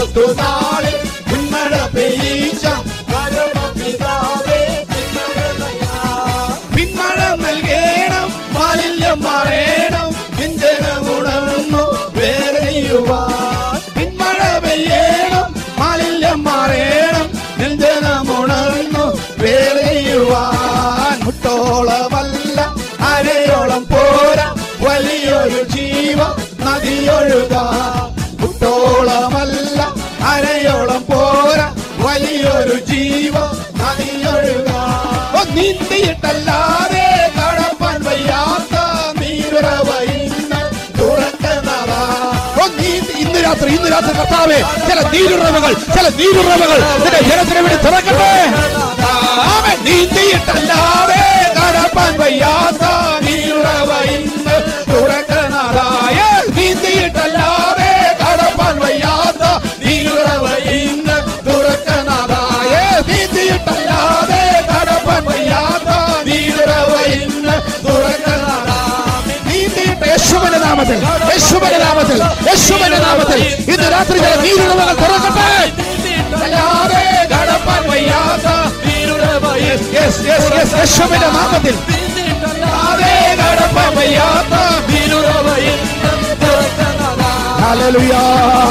പെന്തക്കോസ്തു നാളിൽ പിന്മഴ പെയ്യിച്ച പരമപിതാവേ പിന്മഴയാ പിന്മഴ നൽകേണം മാലിന്യം മാറേണം പിഞ്ചനമുണർന്നു വേറെയുവാൻ പിന്മഴ പെയ്യണം മാലിന്യം മാറേണം നെഞ്ചനമുണർന്നു വേറെയുവാൻ മുട്ടോളമല്ല അരയോളം പോരാ വലിയൊരു ജീവ നദിയൊഴുകാ മുട്ടോളമല്ല അരയോളം പോരാ വലിയൊരു ജീവ നദിയൊഴുകാ ഓ, നീന്തിയിട്ടല്ലാതെ കടപ്പാൻ വയ്യാത്ത നീരുറവ ഇന്ന് തുറക്കുന്നതാ ഓ, നീന്തി ഇന്ന് രാത്രി ഇന്ന് രാത്രി കർത്താവേ ചില നീരുറവകൾ ചില നീരുറവകൾ നിന്റെ ജനത്തിന് വേണ്ടി തുറക്കട്ടെ ആമേൻ. നീന്തിയിട്ടല്ലാതെ കടപ്പാൻ വയ്യാത്ത നീരുറവ ഇന്ന് തുറക്കുന്നതായ നീന്തിയിട്ടല്ലാതെ കടപ്പാൻ വയ്യാത്ത നീരുറവ ഇന്ന് തുറക്കുന്നതായ നീന്തിയിട്ടല്ലാതെ കടപ്പാൻ വയ്യാത്ത നീരുറവ ഇന്ന് തുറക്കുന്നതാ നീന്തിയിട്ട് യേശുവിന്റെ നാമത്തിൽ യേശുവിന്റെ നാമത്തിൽ യേശുവിന്റെ നാമത്തിൽ ഇന്ന് രാത്രി ചില നീരുറവകൾ തുറക്കട്ടെ അല്ലാതെ കടപ്പാൻ വയ്യാത്ത Yes, yes, yes, yes, യേശുവിന്റെ നാമത്തിൽ അല്ലാതെ കടപ്പാൻ വയ്യാത്ത ഹല്ലേലൂയ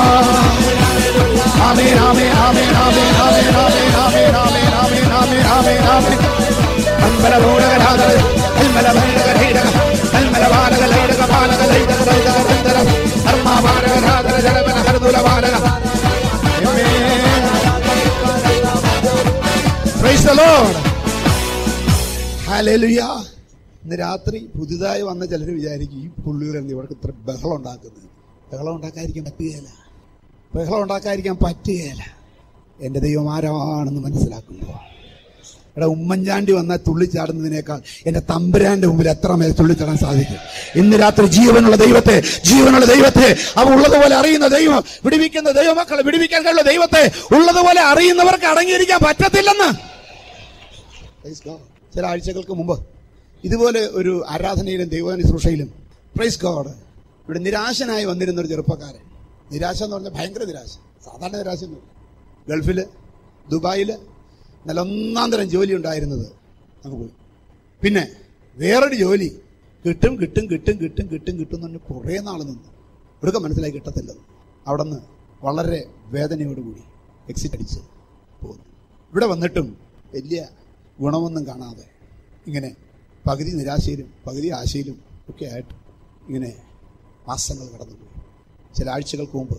ആമേൻ ആമേൻ ആമേൻ ആമേൻ ആമേൻ ആമേൻ ആമേൻ ആമേൻ ആമേൻ ആമേൻ ആമേൻ ആമേൻ അമ്പല ഭൂരകരാധ അൽമല ഭൈരകരൈരക അൽമല ബാലകലൈരക ബാലകലൈരക ദൈതക ദൈതക ധർമ്മബാലകരാധന ജലമന ഹർദുല ബാലക Praise the Lord. Hallelujah. ഇന്ന് രാത്രി പുതുതായി വന്ന ചിലർ വിചാരിക്കും ഈ പുള്ളികളെന്ന് ഇവർക്ക് ഇത്ര ബഹളം ഉണ്ടാക്കുന്നത് ബഹളം ഉണ്ടാക്കാതിരിക്കാൻ പറ്റുകയില്ല ബഹളം ഉണ്ടാക്കാതിരിക്കാൻ പറ്റുകയില്ല എൻ്റെ ദൈവം ആരാണെന്ന് മനസ്സിലാക്കുമ്പോൾ എടാ ഉമ്മൻചാണ്ടി വന്നാൽ തുള്ളിച്ചാടുന്നതിനേക്കാൾ എന്റെ തമ്പുരാന്റെ മുമ്പിൽ എത്ര മേൽ തുള്ളിച്ചാടാൻ സാധിക്കും ഇന്ന് രാത്രി ജീവനുള്ള ദൈവത്തെ ജീവനുള്ള ദൈവത്തെ അവ ഉള്ളതുപോലെ അറിയുന്ന ദൈവം വിടിവിക്കുന്ന ദൈവമക്കളെ വിടിവിക്കാൻ കഴിയുള്ള ദൈവത്തെ ഉള്ളതുപോലെ അറിയുന്നവർക്ക് അടങ്ങിയിരിക്കാൻ പറ്റത്തില്ലെന്ന് Praise God. ചില ആഴ്ചകൾക്ക് മുമ്പ് ഇതുപോലെ ഒരു ആരാധനയിലും ദൈവന ശുശ്രൂഷയിലും പ്രൈസ് ഗോഡ് ഇവിടെ നിരാശനായി വന്നിരുന്ന ഒരു ചെറുപ്പക്കാരൻ നിരാശ എന്ന് പറഞ്ഞാൽ ഭയങ്കര നിരാശ സാധാരണ നിരാശയൊന്നും ഗൾഫില് ദുബായില് നല്ല ഒന്നാം തരം ജോലി ഉണ്ടായിരുന്നത് അങ്ങ് പോയി പിന്നെ വേറൊരു ജോലി കിട്ടും കിട്ടും കിട്ടും കിട്ടും കിട്ടും കിട്ടും എന്ന് പറഞ്ഞ് കുറേ നാൾ നിന്നു ഒടുക്കം മനസ്സിലായി കിട്ടത്തില്ലെന്ന് അവിടെ നിന്ന് വളരെ വേദനയോടുകൂടി എക്സിറ്റ് അടിച്ച് പോകുന്നു ഇവിടെ വന്നിട്ടും വലിയ ഗുണമൊന്നും കാണാതെ ഇങ്ങനെ പകുതി നിരാശയിലും പകുതി ആശയിലും ഒക്കെ ആയിട്ട് ഇങ്ങനെ മാസങ്ങൾ കടന്നുപോയി ചില ആഴ്ചകൾക്ക് മുമ്പ്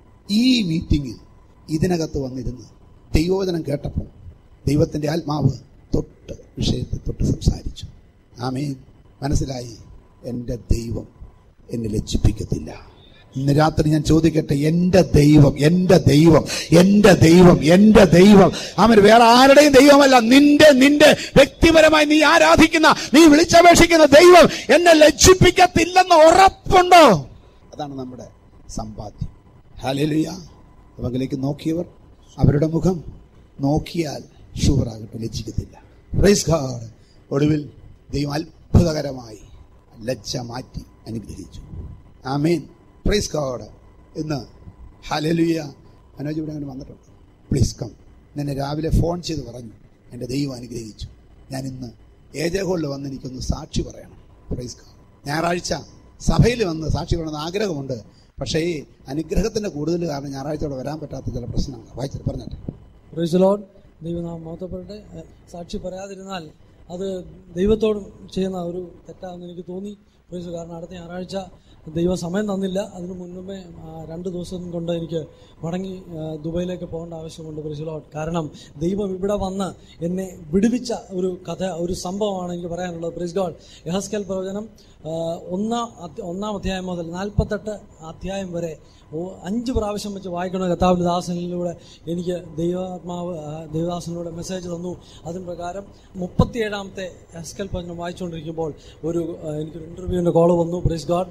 ഈ മീറ്റിങ്ങിൽ ഇതിനകത്ത് വന്നിരുന്ന് ദൈവവചനം കേട്ടപ്പോൾ ദൈവത്തിൻ്റെ ആത്മാവ് തൊട്ട് വിഷയത്തെ തൊട്ട് സംസാരിച്ചു ആമേൻ മനസ്സിലായി എൻ്റെ ദൈവം എന്നെ ലജ്ജിപ്പിക്കത്തില്ല ഇന്ന് രാത്രി ഞാൻ ചോദിക്കട്ടെ എൻ്റെ ദൈവം എൻ്റെ ദൈവം എൻ്റെ ദൈവം എൻ്റെ ദൈവം അവൻ വേറെ ആരുടെയും ദൈവമല്ല നിന്റെ നിന്റെ വ്യക്തിപരമായി നീ ആരാധിക്കുന്ന നീ വിളിച്ചപേക്ഷിക്കുന്ന ദൈവം എന്നെ ലജ്ജിപ്പിക്കത്തില്ലെന്ന് ഉറപ്പുണ്ടോ അതാണ് നമ്മുടെ സമ്പാദ്യം ഹാലലുയ അവങ്കിലേക്ക് നോക്കിയവർ അവരുടെ മുഖം നോക്കിയാൽ ഷുവറാകട്ടെ ലജ്ജിക്കത്തില്ല പ്രൈസ് ഗാഡ് ഒടുവിൽ ദൈവം അത്ഭുതകരമായി ലജ്ജ മാറ്റി അനുഗ്രഹിച്ചു ആമേൻ പ്രൈസ് ഗാഡ് ഇന്ന് ഹലലുയ മനോജ് ഇവിടെ അങ്ങനെ വന്നിട്ടുണ്ട് പ്ലീസ് കം എന്നെ രാവിലെ ഫോൺ ചെയ്ത് പറഞ്ഞു എൻ്റെ ദൈവം അനുഗ്രഹിച്ചു ഞാൻ ഇന്ന് ഏജ ഹോളിൽ വന്ന് എനിക്കൊന്ന് സാക്ഷി പറയണം പ്രൈസ് ഗാഡ് ഞായറാഴ്ച സഭയിൽ വന്ന് സാക്ഷി പറയണമെന്ന് ആഗ്രഹമുണ്ട് പക്ഷേ ഈ അനുഗ്രഹത്തിന്റെ കൂടുതൽ കാരണം ഞായറാഴ്ച അവിടെ വരാൻ പറ്റാത്ത ചില പ്രശ്നമാണ് വായിച്ചിട്ട് പറഞ്ഞിട്ട് പ്രൈസ് ലോഡ് ദൈവനാമം മഹത്വപ്പെടട്ടെ ഏഹ് സാക്ഷി പറയാതിരുന്നാൽ അത് ദൈവത്തോട് ചെയ്യുന്ന ഒരു തെറ്റാണെന്ന് എനിക്ക് തോന്നി പ്രൈസ് കാരണം അടുത്ത ഞായറാഴ്ച ദൈവം സമയം തന്നില്ല അതിനു മുൻപേ ആ, രണ്ട് ദിവസം കൊണ്ട് എനിക്ക് മടങ്ങി ആ, ദുബൈയിലേക്ക് പോകേണ്ട ആവശ്യമുണ്ട് പ്രൈസ് ലോഡ് കാരണം ദൈവം ഇവിടെ വന്ന് എന്നെ വിടുവിച്ച ഒരു കഥ ഒരു സംഭവമാണ് എനിക്ക് പറയാനുള്ളത് പ്രൈസ് ഗോഡ് യഹസ്കൽ പ്രവചനം ആ, ഒന്നാം അധ്യ- ഒന്നാം അധ്യായം മുതൽ നാൽപ്പത്തെട്ട് അധ്യായം വരെ ഓ അഞ്ച് പ്രാവശ്യം വെച്ച് വായിക്കണ കർത്താവിൻ്റെ ദാസനിലൂടെ എനിക്ക് ദൈവാത്മാവ് ആ, ദൈവദാസനിലൂടെ മെസ്സേജ് തന്നു അതിന് പ്രകാരം മുപ്പത്തിയേഴാമത്തെ എസ്കൽ പഞ്ചം വായിച്ചുകൊണ്ടിരിക്കുമ്പോൾ ഒരു ആ, എനിക്കൊരു ഇൻ്റർവ്യൂവിൻ്റെ കോൾ വന്നു പ്രൈസ് ഗാഡ് അതിൽ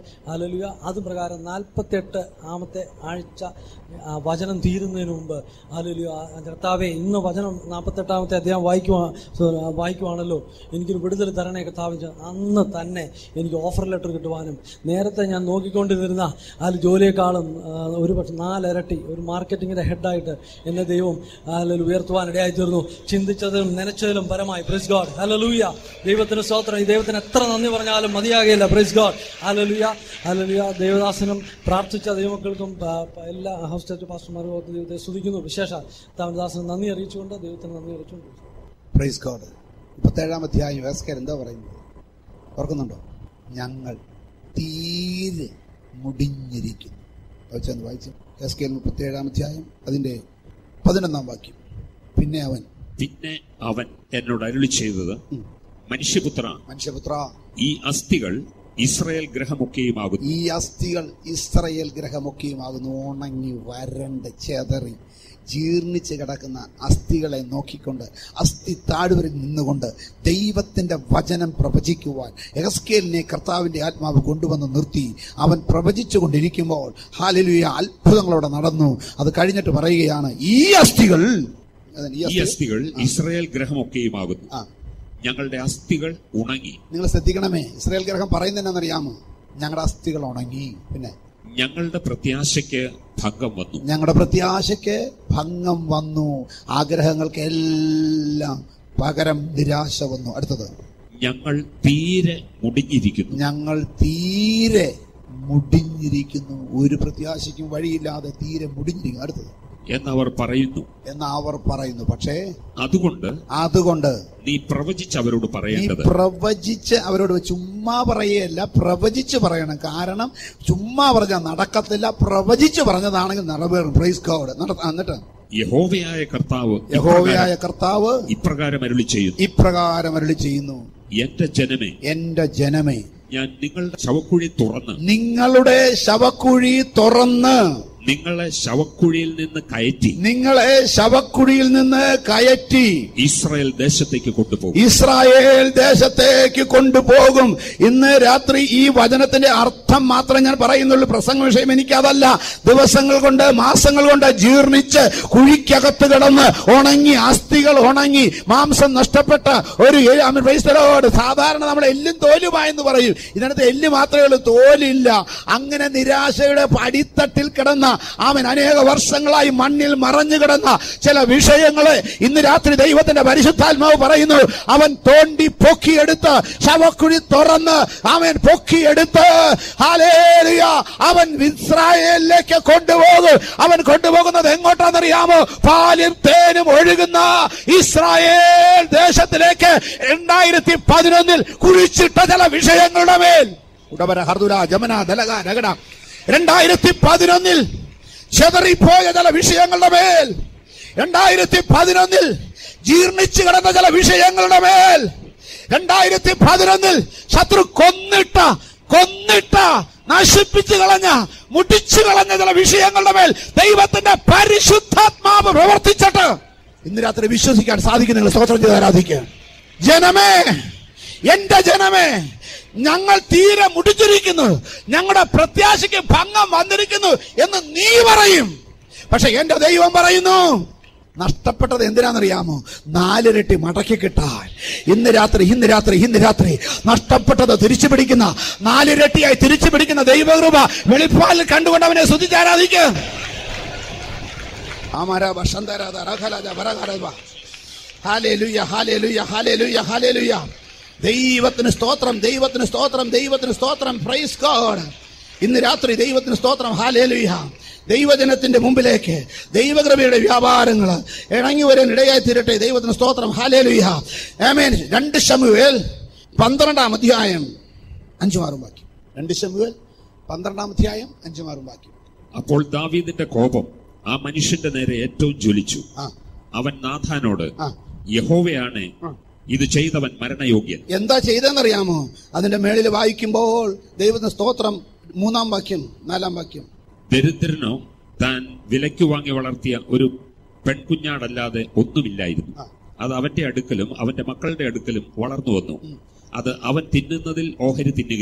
ഹാലലുയ അത് പ്രകാരം നാൽപ്പത്തെട്ട് ആമത്തെ ആഴ്ച ആ, വചനം തീരുന്നതിന് മുമ്പ് ഹാലലുയ കർത്താവെ ഇന്ന് വചനം നാൽപ്പത്തെട്ടാമത്തെ അദ്ദേഹം വായിക്കുവാ sorry, ആ, വായിക്കുവാണല്ലോ എനിക്കൊരു വിടുതൽ തരണേ കർത്താവ് അന്ന് തന്നെ എനിക്ക് ഓഫർ ലെറ്റർ കിട്ടുവാനും നേരത്തെ ഞാൻ നോക്കിക്കൊണ്ടിരുന്ന ആ ജോലിയെക്കാളും ആ, ഒരു പക്ഷെ നാലിരട്ടി ഒരു മാർക്കറ്റിങ്ങിന്റെ ഹെഡായിട്ട് എന്നെ ദൈവം അല്ലെങ്കിൽ ഉയർത്തുവാൻ ഇടയായി തീർന്നു ചിന്തിച്ചതിലും നനച്ചതിലും പരമായി പ്രൈസ് ഗോഡ് ഹലലൂയ ദൈവത്തിന് സ്തോത്രം ഈ ദൈവത്തിന് എത്ര നന്ദി പറഞ്ഞാലും മതിയാകില്ല പ്രൈസ് ഗോഡ് ഹലലുയ ഹലലുയ ദൈവദാസനും പ്രാർത്ഥിച്ച ദൈവമക്കൾക്കും ആ, പ- എല്ലാ ഹൗസ് സ്റ്റേറ്റ് പാസ്റ്റർമാരും ഒക്കെ ദൈവത്തെ സ്തുതിക്കുന്നു വിശേഷ ദാസന് നന്ദി അറിയിച്ചുകൊണ്ട് ദൈവത്തിന് നന്ദി അറിയിച്ചുകൊണ്ട് പ്രൈസ് ഗോഡ് മുപ്പത്തേഴാം അധ്യായം വേസ്കർ എന്താ പറയുന്നത് ഓർക്കുന്നുണ്ടോ ഞങ്ങൾ തീരെ മുടിഞ്ഞിരിക്കുന്നു വായിച്ചെന്ന് വായിച്ചു എസ് കെ മുപ്പത്തേഴാം അധ്യായം അതിന്റെ പതിനൊന്നാം വാക്യം പിന്നെ അവൻ പിന്നെ അവൻ എന്നോട് അരുളി ചെയ്തത് മനുഷ്യപുത്ര മനുഷ്യപുത്ര ഈ അസ്ഥികൾ ഇസ്രായേൽ ഗ്രഹമൊക്കെയുമാകുന്നു ഈ അസ്ഥികൾ ഇസ്രയേൽ ഗ്രഹമൊക്കെയുമാകുന്നു ഉണങ്ങി വരണ്ട് ചെതറി ജീർണിച്ച് കിടക്കുന്ന അസ്ഥികളെ നോക്കിക്കൊണ്ട് അസ്ഥി താഴ്വരിൽ നിന്നുകൊണ്ട് ദൈവത്തിന്റെ വചനം പ്രവചിക്കുവാൻ എഹസ്കേലിനെ കർത്താവിന്റെ ആത്മാവ് കൊണ്ടുവന്ന് നിർത്തി അവൻ പ്രവചിച്ചു കൊണ്ടിരിക്കുമ്പോൾ ഹാലലുയ അത്ഭുതങ്ങളോടെ നടന്നു അത് കഴിഞ്ഞിട്ട് പറയുകയാണ് ഈ അസ്ഥികൾ അതാണ് ഈ ഈ അസ്ഥികൾ അസ്ഥികൾ ഇസ്രായേൽ ഗ്രഹമൊക്കെയുമാകുന്നു ആ ഞങ്ങളുടെ അസ്ഥികൾ ഉണങ്ങി നിങ്ങൾ ശ്രദ്ധിക്കണമേ ഇസ്രയേൽ ഗ്രഹം പറയുന്നതെന്നറിയാമോ ഞങ്ങളുടെ അസ്ഥികൾ ഉണങ്ങി പിന്നെ ഞങ്ങളുടെ പ്രത്യാശയ്ക്ക് ഭംഗം വന്നു ഞങ്ങളുടെ പ്രത്യാശയ്ക്ക് ഭംഗം വന്നു ആഗ്രഹങ്ങൾക്ക് എല്ലാം പകരം നിരാശ വന്നു അടുത്തത് ഞങ്ങൾ തീരെ മുടിഞ്ഞിരിക്കുന്നു ഞങ്ങൾ തീരെ മുടിഞ്ഞിരിക്കുന്നു ഒരു പ്രത്യാശയ്ക്കും വഴിയില്ലാതെ തീരെ മുടിഞ്ഞിരിക്കുന്നു അടുത്തത് എന്നവർ പറയുന്നു എന്ന് അവർ പറയുന്നു പക്ഷേ അതുകൊണ്ട് അതുകൊണ്ട് നീ പ്രവചിച്ച് അവരോട് ഈ പറയേണ്ടത് പ്രവചിച്ച് അവരോട് ചുമ്മാ പറയല്ല പ്രവചിച്ച് പറയണം കാരണം ചുമ്മാ പറഞ്ഞാൽ നടക്കത്തില്ല പ്രവചിച്ച് പറഞ്ഞതാണെങ്കിൽ നിറവേറും പ്രൈസ് ഗോഡ് എന്നിട്ട് യഹോവയായ കർത്താവ് യഹോവയായ കർത്താവ് ഇപ്രകാരം അരുളി ചെയ്യുന്നു ഇപ്രകാരം അരുളി ചെയ്യുന്നു എന്റെ ജനമേ എന്റെ ജനമേ ഞാൻ നിങ്ങളുടെ ശവക്കുഴി തുറന്ന് നിങ്ങളുടെ ശവക്കുഴി തുറന്ന് നിങ്ങളെ ശവക്കുഴിയിൽ നിന്ന് കയറ്റി നിങ്ങളെ ശവക്കുഴിയിൽ നിന്ന് കയറ്റി ഇസ്രായേൽ ദേശത്തേക്ക് കൊണ്ടുപോകും ഇസ്രായേൽ ദേശത്തേക്ക് കൊണ്ടുപോകും ഇന്ന് രാത്രി ഈ വചനത്തിന്റെ അർത്ഥം മാത്രം ഞാൻ പറയുന്നുള്ളൂ പ്രസംഗ വിഷയം എനിക്കതല്ല ദിവസങ്ങൾ കൊണ്ട് മാസങ്ങൾ കൊണ്ട് ജീർണിച്ച് കുഴിക്കകത്ത് കിടന്ന് ഉണങ്ങി അസ്ഥികൾ ഉണങ്ങി മാംസം നഷ്ടപ്പെട്ട ഒരു ഏ- ആമേൻ, praise the Lord. സാധാരണ നമ്മൾ എല്ലും തോലുമായെന്ന് പറയും ഇതിനകത്ത് എല്ല് മാത്രമേ ഉള്ളൂ തോലില്ല അങ്ങനെ നിരാശയുടെ പടിത്തട്ടിൽ കിടന്ന അവൻ അനേക വർഷങ്ങളായി മണ്ണിൽ മറഞ്ഞു കിടന്ന ചില വിഷയങ്ങളെ ഇന്ന് രാത്രി ദൈവത്തിന്റെ പരിശുദ്ധാത്മാവ് പറയുന്നു അവൻ തോണ്ടി പൊക്കിയെടുത്ത് ശവക്കുഴി തുറന്ന് അവൻ പൊക്കിയെടുത്ത് ഹാലേലുയ അവൻ ഇസ്രായേലിലേക്ക് കൊണ്ടുപോകും അവൻ കൊണ്ടുപോകുന്നത് എങ്ങോട്ടാണെന്നറിയാമോ പാലും തേനും ഒഴുകുന്ന ഇസ്രായേൽ ദേശത്തിലേക്ക് രണ്ടായിരത്തി പതിനൊന്നിൽ കുഴിച്ചിട്ട ചില വിഷയങ്ങളുടെ മേൽ ഉടവര ഹർദുര ജമന ദലക രഗട രണ്ടായിരത്തി പതിനൊന്നിൽ ചെതറിപ്പോയ ചില വിഷയങ്ങളുടെ മേൽ രണ്ടായിരത്തി പതിനൊന്നിൽ ജീർണിച്ചു കിടന്ന ചില വിഷയങ്ങളുടെ മേൽ രണ്ടായിരത്തി പതിനൊന്നിൽ ശത്രു കൊന്നിട്ട കൊന്നിട്ട നശിപ്പിച്ചു കളഞ്ഞ മുടിച്ചു കളഞ്ഞ ചില വിഷയങ്ങളുടെ മേൽ ദൈവത്തിന്റെ പരിശുദ്ധാത്മാവ് പ്രവർത്തിച്ചിട്ട് ഇന്ന് രാത്രി വിശ്വസിക്കാൻ സാധിക്കും നിങ്ങൾ സ്തോത്രം ചെയ്ത് ആരാധിക്കുക ജനമേ എന്റെ ജനമേ ഞങ്ങൾ തീരെ മുടിച്ചിരിക്കുന്നു ഞങ്ങളുടെ പ്രത്യാശയ്ക്ക് ഭംഗം വന്നിരിക്കുന്നു എന്ന് നീ പറയും പക്ഷെ എന്റെ ദൈവം പറയുന്നു നഷ്ടപ്പെട്ടത് എന്തിനാണെന്നറിയാമോ നാലിരട്ടി മടക്കി കിട്ടാൻ ഇന്ന് രാത്രി ഇന്ന് രാത്രി ഇന്ന് രാത്രി നഷ്ടപ്പെട്ടത് തിരിച്ചു പിടിക്കുന്ന നാലിരട്ടിയായി തിരിച്ചു പിടിക്കുന്ന ദൈവകൃപ വെളിപ്പാലിൽ കണ്ടുകൊണ്ട് അവനെ സ്തുതിച്ച് ആരാധിക്കുക ആമാര വസന്തരാധ രഘലജ വരകരവ ഹാലേലുയ ഹാലേലുയ ഹാലേലുയ ഹാലേലുയ ദൈവത്തിന് സ്തോത്രം ദൈവത്തിന് സ്തോത്രം ദൈവത്തിന് സ്തോത്രം പ്രൈസ് ഗോഡ് ഇന്ന് രാത്രി ദൈവത്തിന് സ്തോത്രം ഹാലേലുയ ദൈവജനത്തിന്റെ മുമ്പിലേക്ക് ദൈവകൃപയുടെ വ്യാപാരങ്ങൾ ഇണങ്ങി വരാൻ ഇടയായി തീരട്ടെ ദൈവത്തിന് സ്തോത്രം ഹാലേലുയ ആമേൻ രണ്ട് ശമുവേൽ പന്ത്രണ്ടാം അധ്യായം അഞ്ചുമാറും വാക്യം രണ്ട് ശമുവേൽ പന്ത്രണ്ടാം അധ്യായം അഞ്ചുമാറും വാക്യം അപ്പോൾ ദാവീദിന്റെ കോപം ആ മനുഷ്യന്റെ നേരെ ഏറ്റവും ജ്വലിച്ചു ആ അവൻ നാഥാനോട് ആ യഹോവയാണ് ഇത് ചെയ്തവൻ മരണയോഗ്യൻ എന്താ ചെയ്തെന്നറിയാമോ അതിന്റെ മേളിൽ വായിക്കുമ്പോൾ ദൈവത്തിന് സ്തോത്രം മൂന്നാം വാക്യം നാലാം വാക്യം ദരിദ്രനോ താൻ വിലയ്ക്ക് വാങ്ങി വളർത്തിയ ഒരു പെൺകുഞ്ഞാടല്ലാതെ ഒന്നുമില്ലായിരുന്നു ആ. അത് അവന്റെ അടുക്കലും അവന്റെ മക്കളുടെ അടുക്കലും വളർന്നു വന്നു അത് അവൻ തിന്നുന്നതിൽ ഓഹരി തിന്നുകയും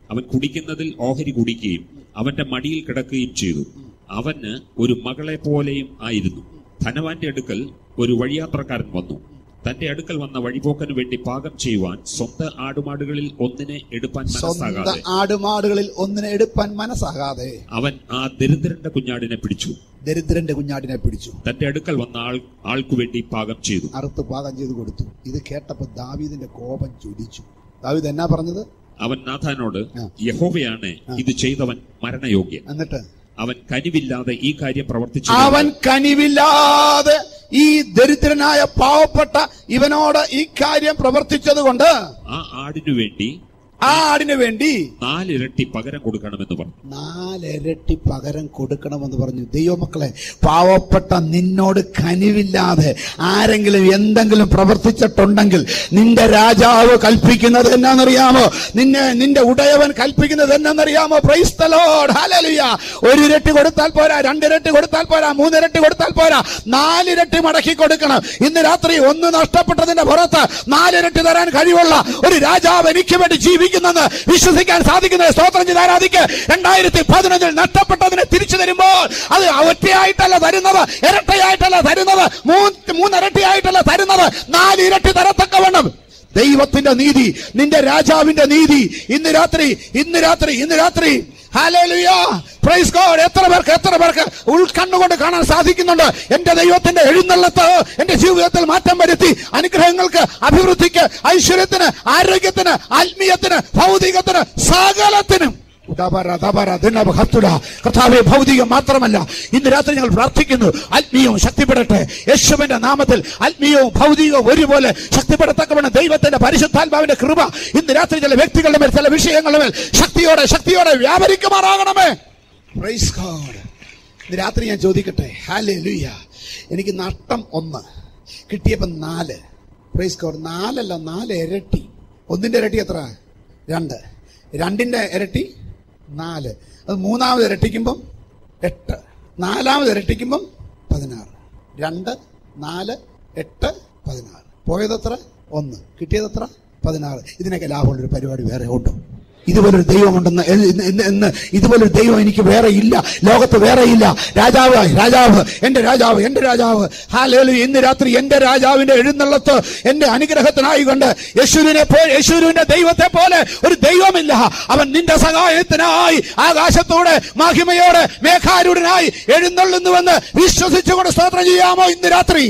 അവൻ കുടിക്കുന്നതിൽ ഓഹരി കുടിക്കുകയും അവന്റെ മടിയിൽ കിടക്കുകയും ചെയ്തു അവന് ഒരു മകളെ പോലെയും ആയിരുന്നു ധനവാന്റെ അടുക്കൽ ഒരു വഴിയാത്രക്കാരൻ വന്നു തന്റെ അടുക്കൽ വന്ന വഴിപോക്കന് വേണ്ടി പാകം ചെയ്യുവാൻ സ്വന്തം ആടുമാടുകളിൽ ഒന്നിനെ എടുപ്പാൻ സ്വന്തം മനസ്സാകാതെ ആടുമാടുകളിൽ ഒന്നിനെ എടുപ്പാൻ മനസ്സാകാതെ അവൻ ആ ദരിദ്രന്റെ കുഞ്ഞാടിനെ പിടിച്ചു ദരിദ്രന്റെ കുഞ്ഞാടിനെ പിടിച്ചു തന്റെ അടുക്കൽ വന്ന ആൾ ആൾക്കു വേണ്ടി പാകം ചെയ്തു അറുത്ത് പാകം ചെയ്ത് കൊടുത്തു ഇത് കേട്ടപ്പോ ദാവീദിന്റെ കോപം ചൊരിച്ചു ദാവീദ് എന്നാ പറഞ്ഞത് അവൻ നാഥാനോട് ആ. യഹോവയാണ് ഇത് ചെയ്തവൻ മരണയോഗ്യൻ എന്നിട്ട് അവൻ കനിവില്ലാതെ ഈ കാര്യം പ്രവർത്തിച്ചു അവൻ കനിവില്ലാതെ ഈ ദരിദ്രനായ പാവപ്പെട്ട ഇവനോട് ഈ കാര്യം പ്രവർത്തിച്ചത് കൊണ്ട് ആ ആടിനു വേണ്ടി ആ ആടിന് വേണ്ടി നാലിരട്ടി പകരം കൊടുക്കണമെന്ന് പറഞ്ഞു നാലിരട്ടി പകരം കൊടുക്കണമെന്ന് പറഞ്ഞു ദൈവമക്കളെ പാവപ്പെട്ട നിന്നോട് കനിവില്ലാതെ ആരെങ്കിലും എന്തെങ്കിലും പ്രവർത്തിച്ചിട്ടുണ്ടെങ്കിൽ നിന്റെ രാജാവ് കൽപ്പിക്കുന്നത് എന്നാന്നറിയാമോ നിന്നെ നിന്റെ ഉടയവൻ കൽപ്പിക്കുന്നത് എന്നാന്നറിയാമോ പ്രൈസ്തലോഡ് ഹാലലുയ ഒരു ഇരട്ടി കൊടുത്താൽ പോരാ രണ്ടിരട്ടി കൊടുത്താൽ പോരാ മൂന്നിരട്ടി കൊടുത്താൽ പോരാ നാലിരട്ടി മടക്കി കൊടുക്കണം ഇന്ന് രാത്രി ഒന്ന് നഷ്ടപ്പെട്ടതിന്റെ പുറത്ത് നാലിരട്ടി തരാൻ കഴിവുള്ള ഒരു രാജാവ് എനിക്ക് വേണ്ടി ജീവിക്കുന്നെന്ന് വിശ്വസിക്കാൻ സാധിക്കുന്നത് സ്തോത്രം ചെയ്ത് ആരാധിക്ക് രണ്ടായിരത്തി പതിനൊന്നിൽ നഷ്ടപ്പെട്ടതിനെ തിരിച്ചു തരുമ്പോൾ അത് ഒറ്റയായിട്ടല്ല തരുന്നത് ഇരട്ടയായിട്ടല്ല തരുന്നത് മൂന്ന് മൂന്നിരട്ടിയായിട്ടല്ല തരുന്നത് നാല് ഇരട്ടി തരത്തക്കവണ്ണം ദൈവത്തിന്റെ നീതി നിന്റെ രാജാവിന്റെ നീതി ഇന്ന് രാത്രി ഇന്ന് രാത്രി ഇന്ന് രാത്രി ഹല്ലേലൂയ പ്രൈസ് ഗോഡ് എത്ര പേർക്ക് എത്ര പേർക്ക് ഉൾക്കണ്ണുകൊണ്ട് കാണാൻ സാധിക്കുന്നുണ്ട് എന്റെ ദൈവത്തിന്റെ എഴുന്നള്ളത്ത് എന്റെ ജീവിതത്തിൽ മാറ്റം വരുത്തി അനുഗ്രഹങ്ങൾക്ക് അഭിവൃദ്ധിക്ക് ഐശ്വര്യത്തിന് ആരോഗ്യത്തിന് ആത്മീയത്തിന് ഭൗതികത്തിന് സകലത്തിനും ഉദാപര, ദാപര, ദിനഭ, ഹത്തുട. കർത്താവേ ഭൗതികം മാത്രമല്ല ഇന്ന് രാത്രി ഞങ്ങൾ പ്രാർത്ഥിക്കുന്നു ആത്മീയവും ശക്തിപ്പെടട്ടെ യേശുവിന്റെ നാമത്തിൽ ആത്മീയവും ഭൗതികവും ഒരുപോലെ ശക്തിപ്പെടത്തക്കവണ്ണം ദൈവത്തിന്റെ പരിശുദ്ധാത്മാവിന്റെ കൃപ ഇന്ന് രാത്രി ചില വ്യക്തികളുടെ മേൽ ചില വിഷയങ്ങളുടെ മേൽ ശക്തിയോടെ ശക്തിയോടെ വ്യാപരിക്കുമാറാകണമേ Praise God. ഇന്ന് രാത്രി ഞാൻ ചോദിക്കട്ടെ ഹാലേ ലുയ്യ എനിക്ക് നഷ്ടം ഒന്ന് കിട്ടിയപ്പോ നാല് പ്രൈസ് ഗോഡ് നാലല്ല നാല് ഇരട്ടി ഒന്നിന്റെ ഇരട്ടി എത്ര രണ്ട് രണ്ടിന്റെ ഇരട്ടി നാല് അത് മൂന്നാമത് ഇരട്ടിക്കുമ്പം എട്ട് നാലാമത് ഇരട്ടിക്കുമ്പം പതിനാറ് രണ്ട് നാല് എട്ട് പതിനാറ് പോയതെത്ര ഒന്ന് കിട്ടിയതെത്ര പതിനാറ് ഇതിനൊക്കെ ലാഭമുള്ളൊരു പരിപാടി വേറെ ഉണ്ടോ ഇതുപോലൊരു ദൈവമുണ്ടെന്ന് എന്ന് ഇന്ന് ഇന്ന് ഇന്ന് ഇതുപോലൊരു ദൈവം എനിക്ക് വേറെ ഇല്ല ലോകത്ത് വേറെ ഇല്ല രാജാവ് രാജാവ് എന്റെ രാജാവ് എന്റെ രാജാവ് ഹാലേലു ഇന്ന് രാത്രി എന്റെ രാജാവിന്റെ എഴുന്നള്ളത്ത് എന്റെ അനുഗ്രഹത്തിനായി കൊണ്ട് യേശുവിനെ പോലെ യേശുവിന്റെ ദൈവത്തെ പോലെ ഒരു ദൈവമില്ല അവൻ നിന്റെ സഹായത്തിനായി ആകാശത്തോടെ മഹിമയോടെ മേഘാരൂഢനായി എഴുന്നള്ളുന്നുവെന്ന് വിശ്വസിച്ചുകൊണ്ട് സ്തോത്രം ചെയ്യാമോ ഇന്ന് രാത്രി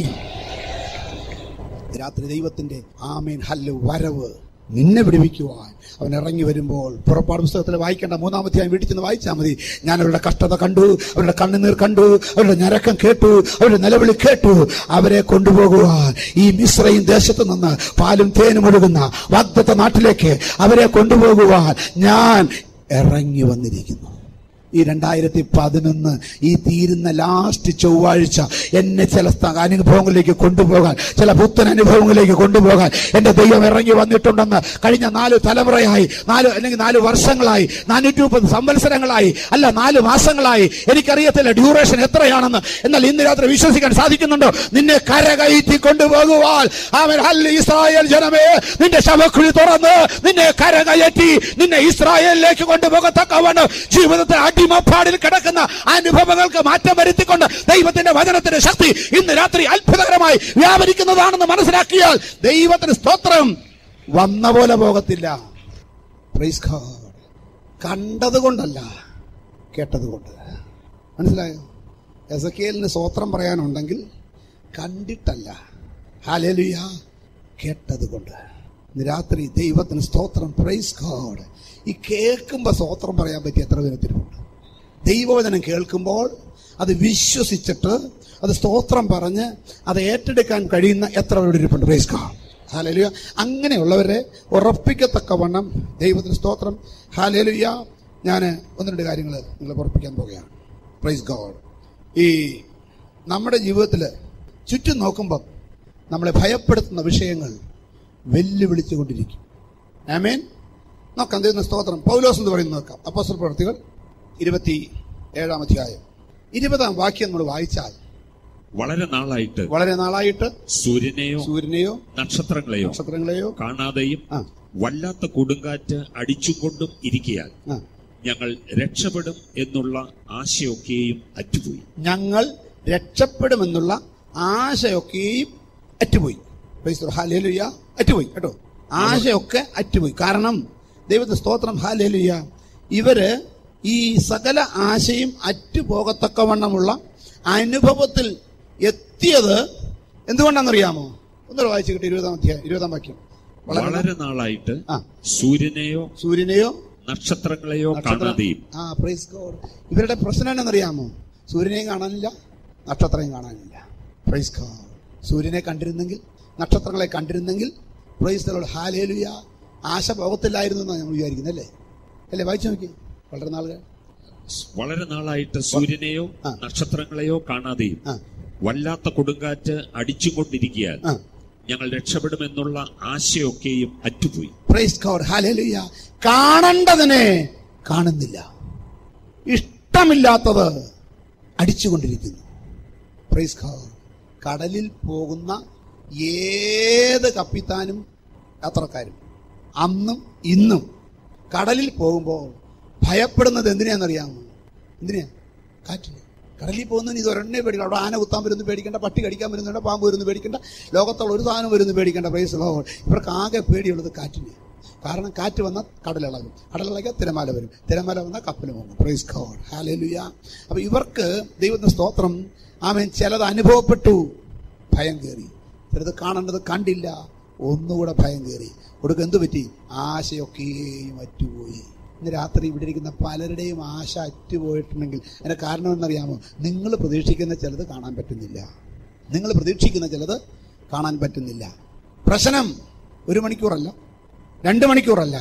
രാത്രി ദൈവത്തിന്റെ ആമേൻ ഹല്ല് വരവ് നിന്നെ വിടുവിക്കുവാൻ അവൻ ഇറങ്ങി വരുമ്പോൾ പുറപ്പാട് പുസ്തകത്തിൽ വായിക്കേണ്ട മൂന്നാമത്തെ ഞാൻ വീട്ടിൽ ചെന്ന് വായിച്ചാൽ മതി ഞാൻ അവരുടെ കഷ്ടത കണ്ടു അവരുടെ കണ്ണുനീർ കണ്ടു അവരുടെ ഞരക്കം കേട്ടു അവരുടെ നിലവിളി കേട്ടു അവരെ കൊണ്ടുപോകുവാൻ ഈ മിശ്രയും ദേശത്ത് നിന്ന് പാലും തേനും ഒഴുകുന്ന വാഗ്ദത്ത നാട്ടിലേക്ക് അവരെ കൊണ്ടുപോകുവാൻ ഞാൻ ഇറങ്ങി വന്നിരിക്കുന്നു ഈ രണ്ടായിരത്തി പതിനൊന്ന് ഈ തീരുന്ന ലാസ്റ്റ് ചൊവ്വാഴ്ച എന്നെ ചില സ്ഥ- അനുഭവങ്ങളിലേക്ക് കൊണ്ടുപോകാൻ ചില പുത്തൻ അനുഭവങ്ങളിലേക്ക് കൊണ്ടുപോകാൻ എന്റെ ദൈവം ഇറങ്ങി വന്നിട്ടുണ്ടെന്ന് കഴിഞ്ഞ നാല് തലമുറയായി നാല് അല്ലെങ്കിൽ നാല് വർഷങ്ങളായി നാനൂറ്റി മുപ്പത് സംവത്സരങ്ങളായി അല്ല നാല് മാസങ്ങളായി എനിക്കറിയത്തില്ല ഡ്യൂറേഷൻ എത്രയാണെന്ന് എന്നാൽ ഇന്ന് രാത്രി വിശ്വസിക്കാൻ സാധിക്കുന്നുണ്ടോ നിന്നെ കരകയറ്റി കൊണ്ടുപോകുവാൻ അവൻ ഹല്ല് ഇസ്രായേൽ ജനമേ നിന്റെ ശവക്കുഴി തുറന്ന് നിന്നെ കരകയറ്റി നിന്നെ ഇസ്രായേലിലേക്ക് കൊണ്ടുപോകത്തക്കവണ്ണം ജീവിതത്തിൽ അടിമപ്പാടിൽ കിടക്കുന്ന അനുഭവങ്ങൾക്ക് മാറ്റം വരുത്തിക്കൊണ്ട് ദൈവത്തിന്റെ വചനത്തിന്റെ ശക്തി ഇന്ന് രാത്രി അത്ഭുതകരമായി വ്യാപരിക്കുന്നതാണെന്ന് മനസ്സിലാക്കിയാൽ ദൈവത്തിന് സ്തോത്രം വന്ന പോലെ പോകത്തില്ല Praise God. കണ്ടതുകൊണ്ടല്ല കേട്ടതുകൊണ്ട് മനസ്സിലായോ എസക്കേലിന് സ്തോത്രം പറയാനുണ്ടെങ്കിൽ കണ്ടിട്ടല്ല ഹാലേലുയ കേട്ടതുകൊണ്ട് ഇന്ന് രാത്രി ദൈവത്തിന് സ്തോത്രം പ്രൈസ് ഗോഡ് ഈ കേൾക്കുമ്പോൾ സ്തോത്രം പറയാൻ പറ്റിയ എത്ര വിധത്തിലുണ്ട് ദൈവവചനം കേൾക്കുമ്പോൾ അത് വിശ്വസിച്ചിട്ട് അത് സ്തോത്രം പറഞ്ഞ് അത് ഏറ്റെടുക്കാൻ കഴിയുന്ന എത്ര പേരുടെ ഇരിപ്പുണ്ട് പ്രൈസ് ഗോഡ് ഹാലേലുയ അങ്ങനെയുള്ളവരെ ഉറപ്പിക്കത്തക്കവണ്ണം ദൈവത്തിന് സ്തോത്രം ഹാലേലുയ ഞാൻ ഒന്ന് രണ്ട് കാര്യങ്ങൾ നിങ്ങളെ ഉറപ്പിക്കാൻ പോവുകയാണ് പ്രൈസ് ഗോഡ് ഈ നമ്മുടെ ജീവിതത്തിൽ ചുറ്റും നോക്കുമ്പം നമ്മളെ ഭയപ്പെടുത്തുന്ന വിഷയങ്ങൾ വെല്ലുവിളിച്ചുകൊണ്ടിരിക്കും ആമേൻ നോക്കാം ദൈവം സ്തോത്രം പൗലോസ് എന്ന് പറയുന്നത് നോക്കാം അപ്പോസ്റ്റൽ പ്രവർത്തികൾ ഇരുപത്തി ഏഴാം അധ്യായം ഇരുപതാം വാക്യം നമ്മൾ വായിച്ചാൽ വളരെ നാളായിട്ട് വളരെ നാളായിട്ട് സൂര്യനെയോ സൂര്യനെയോ നക്ഷത്രങ്ങളെയോ നക്ഷത്രങ്ങളെയോ കാണാതെയും ആ വല്ലാത്ത കൊടുങ്കാറ്റ് അടിച്ചുകൊണ്ടും ഇരിക്കയാൽ ആ. ഞങ്ങൾ രക്ഷപ്പെടും എന്നുള്ള ആശയൊക്കെയും അറ്റുപോയി ഞങ്ങൾ രക്ഷപ്പെടുമെന്നുള്ള ആശയൊക്കെയും അറ്റുപോയി Praise the Lord. Hallelujah. അറ്റുപോയി കേട്ടോ ആശയൊക്കെ അറ്റുപോയി കാരണം ദൈവത്തെ സ്തോത്രം ഹാലേലുയ ഇവര് ഈ സകല ആശയും അറ്റുപോകത്തക്കവണ്ണമുള്ള അനുഭവത്തിൽ എത്തിയത് എന്തുകൊണ്ടാണെന്നറിയാമോ ഒന്നുകൂടെ വായിച്ചു കിട്ടി ഇരുപതാം അധ്യായം ഇരുപതാം വാക്യം വളരെ വളരെ നാളായിട്ട് ആ സൂര്യനെയോ സൂര്യനെയോ നക്ഷത്രങ്ങളെയോ നക്ഷത്രം- കാണാതെയും ആ പ്രൈസ് ഗോഡ് ഇവരുടെ പ്രശ്നം എന്നറിയാമോ സൂര്യനെയും കാണാനില്ല നക്ഷത്രയും കാണാനില്ല പ്രൈസ് ഗോഡ് സൂര്യനെ കണ്ടിരുന്നെങ്കിൽ നക്ഷത്രങ്ങളെ കണ്ടിരുന്നെങ്കിൽ പ്രൈസ് ദലോട് ഹാലേലുയ ആശ പോകത്തില്ലായിരുന്നു എന്നാണ് നമ്മൾ വിചാരിക്കുന്നത് അല്ലേ അല്ലേ വായിച്ചു നോക്കി വളരെ നാളുകൾ വളരെ നാളായിട്ട് സൂര്യനെയോ ആ. നക്ഷത്രങ്ങളെയോ കാണാതെയും ആ വല്ലാത്ത കൊടുങ്കാറ്റ് അടിച്ചുകൊണ്ടിരിക്കയാൽ ആ ഞങ്ങൾ രക്ഷപ്പെടുമെന്നുള്ള ആശയൊക്കെയും അറ്റുപോയി പ്രൈസ് ഗോഡ് ഹാലേലുയ കാണേണ്ടതിനെ കാണുന്നില്ല ഇഷ്ടമില്ലാത്തത് അടിച്ചുകൊണ്ടിരിക്കുന്നു പ്രൈസ് ഗോഡ് കടലിൽ പോകുന്ന ഏത് കപ്പിത്താനും യാത്രക്കാരും അന്നും ഇന്നും കടലിൽ പോകുമ്പോൾ ഭയപ്പെടുന്നത് എന്തിനാണെന്നറിയാമോ എന്തിനാ കാറ്റിന് കടലിൽ പോകുന്നതിന് ഇത് ഒരെണ്ണേ പേടിക്കണം അവിടെ ആന കുത്താൻ വരുന്നു പേടിക്കേണ്ട പട്ടി കടിക്കാൻ വരുന്നുണ്ട് പാമ്പ് വരുന്നു പേടിക്കേണ്ട ലോകത്തുള്ള ഒരു സാധനം വരുന്നു പേടിക്കേണ്ട പ്രൈസ് ലോ ഇവർക്ക് ആകെ പേടിയുള്ളത് കാറ്റിന് കാരണം കാറ്റ് വന്നാൽ കടലിളകും കടലിളകിയാൽ തിരമാല വരും തിരമാല വന്നാൽ കപ്പൽ പോകും പ്രൈസ് ഗോഡ് ഹാലലുയ അപ്പൊ ഇവർക്ക് ദൈവത്തിന്റെ സ്തോത്രം ആമേൻ ചിലത് അനുഭവപ്പെട്ടു ഭയം കയറി ചിലത് കാണേണ്ടത് കണ്ടില്ല ഒന്നുകൂടെ ഭയം കയറി കൊടുക്ക എന്തു പറ്റി ആശയൊക്കെയും അറ്റുപോയി ഇന്ന് രാത്രി ഇവിടെ ഇരിക്കുന്ന പലരുടെയും ആശ അറ്റുപോയിട്ടുണ്ടെങ്കിൽ അതിന്റെ കാരണം എന്നറിയാമോ നിങ്ങൾ പ്രതീക്ഷിക്കുന്ന ചിലത് കാണാൻ പറ്റുന്നില്ല നിങ്ങൾ പ്രതീക്ഷിക്കുന്ന ചിലത് കാണാൻ പറ്റുന്നില്ല പ്രശ്നം ഒരു മണിക്കൂറല്ല രണ്ട് മണിക്കൂറല്ല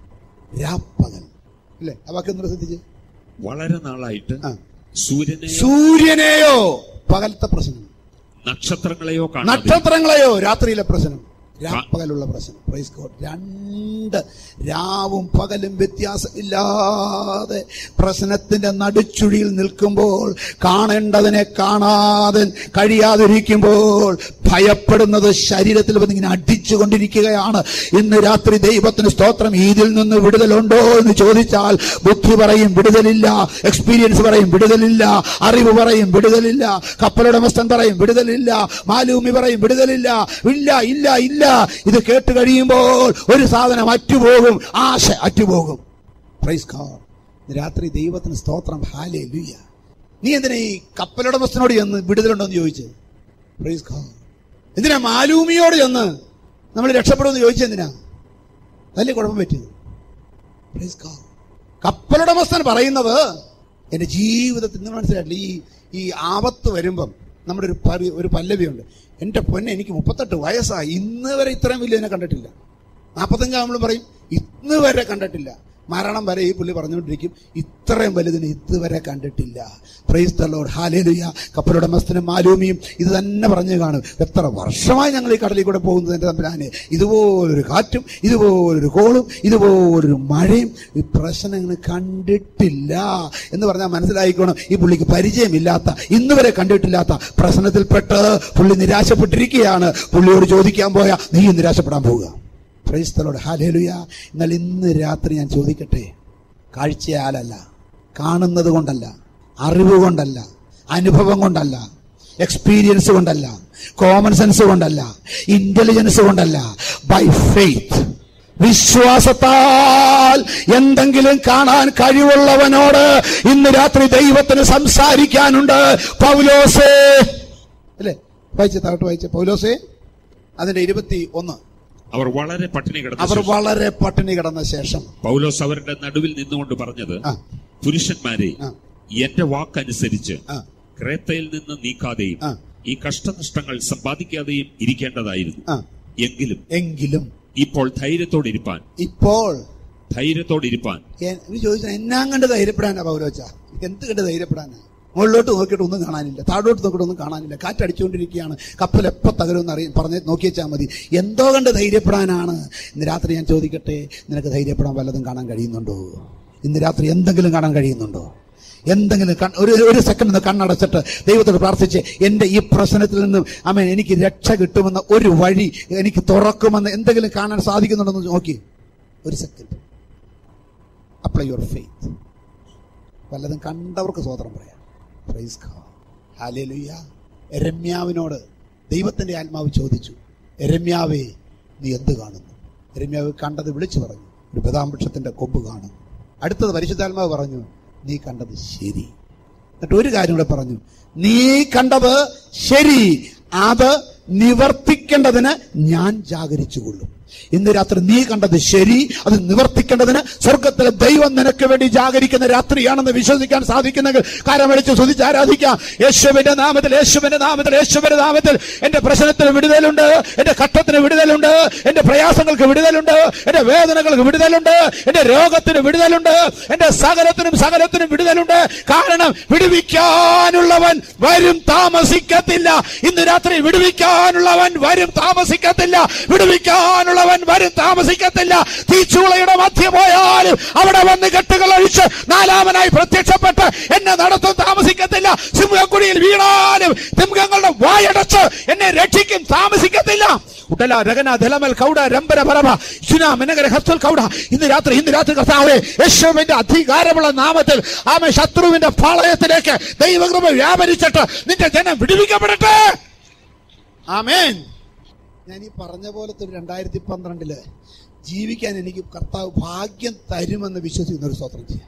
രാപ്പകൽ അല്ലേ ആ വാക്ക് ഒന്ന് ശ്രദ്ധിച്ച് വളരെ നാളായിട്ട് ആ. സൂര്യനെയോ സൂര്യനെയോ പകലത്തെ പ്രശ്നം നക്ഷത്രങ്ങളെയോ കാണാതെ നക്ഷത്രങ്ങളെയോ രാത്രിയിലെ പ്രശ്നം രാപ്പകലുള്ള പ്രശ്നം പ്രൈസ് ഗോഡ് രണ്ട് രാവും പകലും വ്യത്യാസമില്ലാതെ പ്രശ്നത്തിന്റെ നടുച്ചുഴിയിൽ നിൽക്കുമ്പോൾ കാണേണ്ടതിനെ കാണാതെ കഴിയാതിരിക്കുമ്പോൾ ഭയപ്പെടുന്നത് ശരീരത്തിൽ വന്ന് ഇങ്ങനെ അടിച്ചുകൊണ്ടിരിക്കുകയാണ് ഇന്ന് രാത്രി ദൈവത്തിന് സ്തോത്രം ഇതിൽ നിന്ന് വിടുതലുണ്ടോ എന്ന് ചോദിച്ചാൽ ബുദ്ധി പറയും വിടുതലില്ല എക്സ്പീരിയൻസ് പറയും വിടുതലില്ല അറിവ് പറയും വിടുതലില്ല കപ്പലുടമസ്ഥൻ പറയും വിടുതലില്ല മാലൂമി പറയും വിടുതലില്ല ഇല്ല ഇല്ല ഇല്ല ഇത് കേട്ട് കഴിയുമ്പോൾ ഒരു സാധനം അറ്റുപോകും ആശ അറ്റുപോകും പ്രൈസ് ഗോഡ് ഇന്ന് രാത്രി ദൈവത്തിന് സ്തോത്രം ഹാലേ ലുയ്യ നീ എന്തിനാ ഈ കപ്പലുടമസ്ഥനോട് ചെന്ന് വിടുതലുണ്ടോ എന്ന് ചോദിച്ചു പ്രൈസ് ഗോഡ് എന്തിനാ മാലൂമിയോട് ചെന്ന് നമ്മൾ രക്ഷപ്പെടുമെന്ന് ചോദിച്ചെന്തിനാ അതല്ലേ കുഴപ്പം പറ്റിയത് Praise God. കപ്പലുടമസ്ഥൻ പറയുന്നത് എന്റെ ജീവിതത്തിൽ നിന്ന് മനസ്സിലായിട്ടില്ല ഈ ഈ ആപത്ത് വരുമ്പം നമ്മുടെ ഒരു പരി ഒരു പല്ലവിയുണ്ട് എന്റെ പൊന്നെ എനിക്ക് മുപ്പത്തെട്ട് വയസ്സായി ഇന്ന് വരെ ഇത്രയും വലിയതിനെ കണ്ടിട്ടില്ല നാൽപ്പത്തഞ്ചാകുമ്പോഴും പറയും ഇന്ന് വരെ കണ്ടിട്ടില്ല മരണം വരെ ഈ പുള്ളി പറഞ്ഞുകൊണ്ടിരിക്കും ഇത്രയും വലുതിനെ ഇതുവരെ കണ്ടിട്ടില്ല പ്രൈസ് ദ ലോർഡ് ഹാലേലുയ കപ്പലുടമസ്ഥനും മാലൂമിയും ഇത് തന്നെ പറഞ്ഞു കാണും എത്ര വർഷമായി ഞങ്ങൾ ഈ കടലിൽ കൂടെ പോകുന്നത് എൻ്റെ തമ്പുരാനെ ഇതുപോലൊരു കാറ്റും ഇതുപോലൊരു കോളും ഇതുപോലൊരു മഴയും ഈ പ്രശ്നങ്ങൾ കണ്ടിട്ടില്ല എന്ന് പറഞ്ഞാൽ മനസ്സിലായിക്കോണം ഈ പുള്ളിക്ക് പരിചയമില്ലാത്ത ഇന്ന് വരെ കണ്ടിട്ടില്ലാത്ത പ്രശ്നത്തിൽപ്പെട്ട് പുള്ളി നിരാശപ്പെട്ടിരിക്കുകയാണ് പുള്ളിയോട് ചോദിക്കാൻ പോയാൽ നീ നിരാശപ്പെടാൻ പോവുക ക്രൈസ്തലോട് ഹാലേലുയ എന്നാൽ ഇന്ന് രാത്രി ഞാൻ ചോദിക്കട്ടെ കാഴ്ചയാലല്ല കാണുന്നത് കൊണ്ടല്ല അറിവ് കൊണ്ടല്ല അനുഭവം കൊണ്ടല്ല എക്സ്പീരിയൻസ് കൊണ്ടല്ല കോമൺ സെൻസ് കൊണ്ടല്ല ഇന്റലിജൻസ് കൊണ്ടല്ല ബൈ ഫെയ്ത്ത് വിശ്വാസത്താൽ എന്തെങ്കിലും കാണാൻ കഴിവുള്ളവനോട് ഇന്ന് രാത്രി ദൈവത്തിന് സംസാരിക്കാനുണ്ട് പൗലോസേ അല്ലേ വായിച്ച താഴോട്ട് വായിച്ച പൗലോസേ അതിന്റെ ഇരുപത്തി ഒന്ന് അവർ വളരെ പട്ടിണി കിടന്ന അവർ ശേഷം വളരെ പട്ടിണി കിടന്ന ശേഷം പൗലോസ് അവരുടെ നടുവിൽ നിന്നുകൊണ്ട് പറഞ്ഞത് ആ. പുരുഷന്മാരെ ആ. എന്റെ വാക്കനുസരിച്ച് ആ. ക്രേത്തയിൽ നിന്ന് നീക്കാതെയും ആ. ഈ കഷ്ടനഷ്ടങ്ങൾ സമ്പാദിക്കാതെയും ഇരിക്കേണ്ടതായിരുന്നു ആ. എങ്കിലും എങ്കിലും ഇപ്പോൾ ധൈര്യത്തോടിരിപ്പാൻ ഇപ്പോൾ ധൈര്യത്തോടിരിപ്പാൻ എ- ഇത് ചോദിച്ചാൽ എന്നാം കണ്ട് ധൈര്യപ്പെടാനാ പൗരോച്ച എന്ത് കണ്ട് ധൈര്യപ്പെടാനാ മുകളിലോട്ട് നോക്കിയിട്ട് ഒന്നും കാണാനില്ല താഴോട്ട് നോക്കിയിട്ട് ഒന്നും കാണാനില്ല കാറ്റടിച്ചുകൊണ്ടിരിക്കുകയാണ് കപ്പൽ എപ്പോൾ തകരുമെന്ന് അറിയാൻ പറഞ്ഞ് നോക്കി വെച്ചാൽ മതി എന്തോ കണ്ട് ധൈര്യപ്പെടാനാണ് ഇന്ന് രാത്രി ഞാൻ ചോദിക്കട്ടെ നിനക്ക് ധൈര്യപ്പെടാൻ വല്ലതും കാണാൻ കഴിയുന്നുണ്ടോ ഇന്ന് രാത്രി എന്തെങ്കിലും കാണാൻ കഴിയുന്നുണ്ടോ എന്തെങ്കിലും കൺ- ഒരു ഒരു സെക്കൻഡ് ഒന്ന് കണ്ണടച്ചിട്ട് ദൈവത്തോട് പ്രാർത്ഥിച്ച് എൻ്റെ ഈ പ്രശ്നത്തിൽ നിന്നും അമ്മ എനിക്ക് രക്ഷ കിട്ടുമെന്ന ഒരു വഴി എനിക്ക് തുറക്കുമെന്ന് എന്തെങ്കിലും കാണാൻ സാധിക്കുന്നുണ്ടെന്ന് നോക്കി ഒരു സെക്കൻഡ് അപ്ലൈ യുവർ ഫെയ്ത്ത് വല്ലതും കണ്ടവർക്ക് സ്വതന്ത്രം പറയാം പ്രൈസ് ഹാലേലുയ്യ രമ്യാവിനോട് ദൈവത്തിന്റെ ആത്മാവ് ചോദിച്ചു രമ്യാവേ നീ എന്ത് കാണുന്നു രമ്യാവ് കണ്ടത് വിളിച്ചു പറഞ്ഞു ഒരു ബദാംവൃക്ഷത്തിന്റെ കൊമ്പ് കാണുന്നു അടുത്തത് പരിശുദ്ധാത്മാവ് പറഞ്ഞു നീ കണ്ടത് ശരി എന്നിട്ട് ഒരു കാര്യം കൂടെ പറഞ്ഞു നീ കണ്ടത് ശരി അത് നിവർത്തിക്കേണ്ടതിന് ഞാൻ ജാഗരിച്ചുകൊള്ളും ഇന്ന് രാത്രി നീ കണ്ടത് ശരി അത് നിവർത്തിക്കേണ്ടതിന് സ്വർഗത്തിലെ ദൈവം നിനക്ക് വേണ്ടി ജാഗരിക്കുന്ന രാത്രിയാണെന്ന് വിശ്വസിക്കാൻ സാധിക്കുന്നെങ്കിൽ കരമടിച്ച് സ്തുതിച്ച് ആരാധിക്കാം യേശുവിന്റെ നാമത്തിൽ യേശുവിന്റെ നാമത്തിൽ യേശുവിന്റെ നാമത്തിൽ എന്റെ പ്രശ്നത്തിന് വിടുതലുണ്ട് എന്റെ ഘട്ടത്തിന് വിടുതലുണ്ട് എന്റെ പ്രയാസങ്ങൾക്ക് വിടുതലുണ്ട് എന്റെ വേദനകൾക്ക് വിടുതലുണ്ട് എന്റെ രോഗത്തിന് വിടുതലുണ്ട് എന്റെ സകലത്തിനും സകലത്തിനും വിടുതലുണ്ട് കാരണം വിടുവിക്കാനുള്ളവൻ വരും താമസിക്കത്തില്ല ഇന്ന് രാത്രി വിടുവിക്കാനുള്ളവൻ വരും താമസിക്കത്തില്ല വിടുവിക്കാനുള്ളവൻ വരും താമസിക്കത്തില്ല തീച്ചൂളയുടെ മധ്യ പോയാലും അവിടെ വന്ന് കെട്ടുകൾ അഴിച്ച് നാലാമനായി പ്രത്യക്ഷപ്പെട്ട് എന്നെ നടത്തും താമസിക്കത്തില്ല സിംഹക്കുടിയിൽ വീണാലും സിംഹങ്ങളുടെ വായടച്ച് എന്നെ രക്ഷിക്കും താമസിക്കത്തില്ല ഉടല രഗന ധലമൽ കൗഡ രംബര പരമ സുന മിനഗര ഹസ്തൽ കൗഡ ഇന്ന് രാത്രി ഇന്ന് രാത്രി കർത്താവേ യേശുവിന്റെ അധികാരമുള്ള നാമത്തിൽ ആമ ശത്രുവിന്റെ പാളയത്തിലേക്ക് ദൈവകൃപ വ്യാപരിച്ചിട്ട് നിന്റെ ജനം വിടുവിക്കപ്പെടട്ടെ ആമേൻ ഞാൻ ഈ പറഞ്ഞ പോലത്തെ ഒരു രണ്ടായിരത്തി പന്ത്രണ്ടില് ജീവിക്കാൻ എനിക്ക് കർത്താവ് ഭാഗ്യം തരുമെന്ന് വിശ്വസിക്കുന്ന ഒരു സ്വത്രം ചെയ്യാം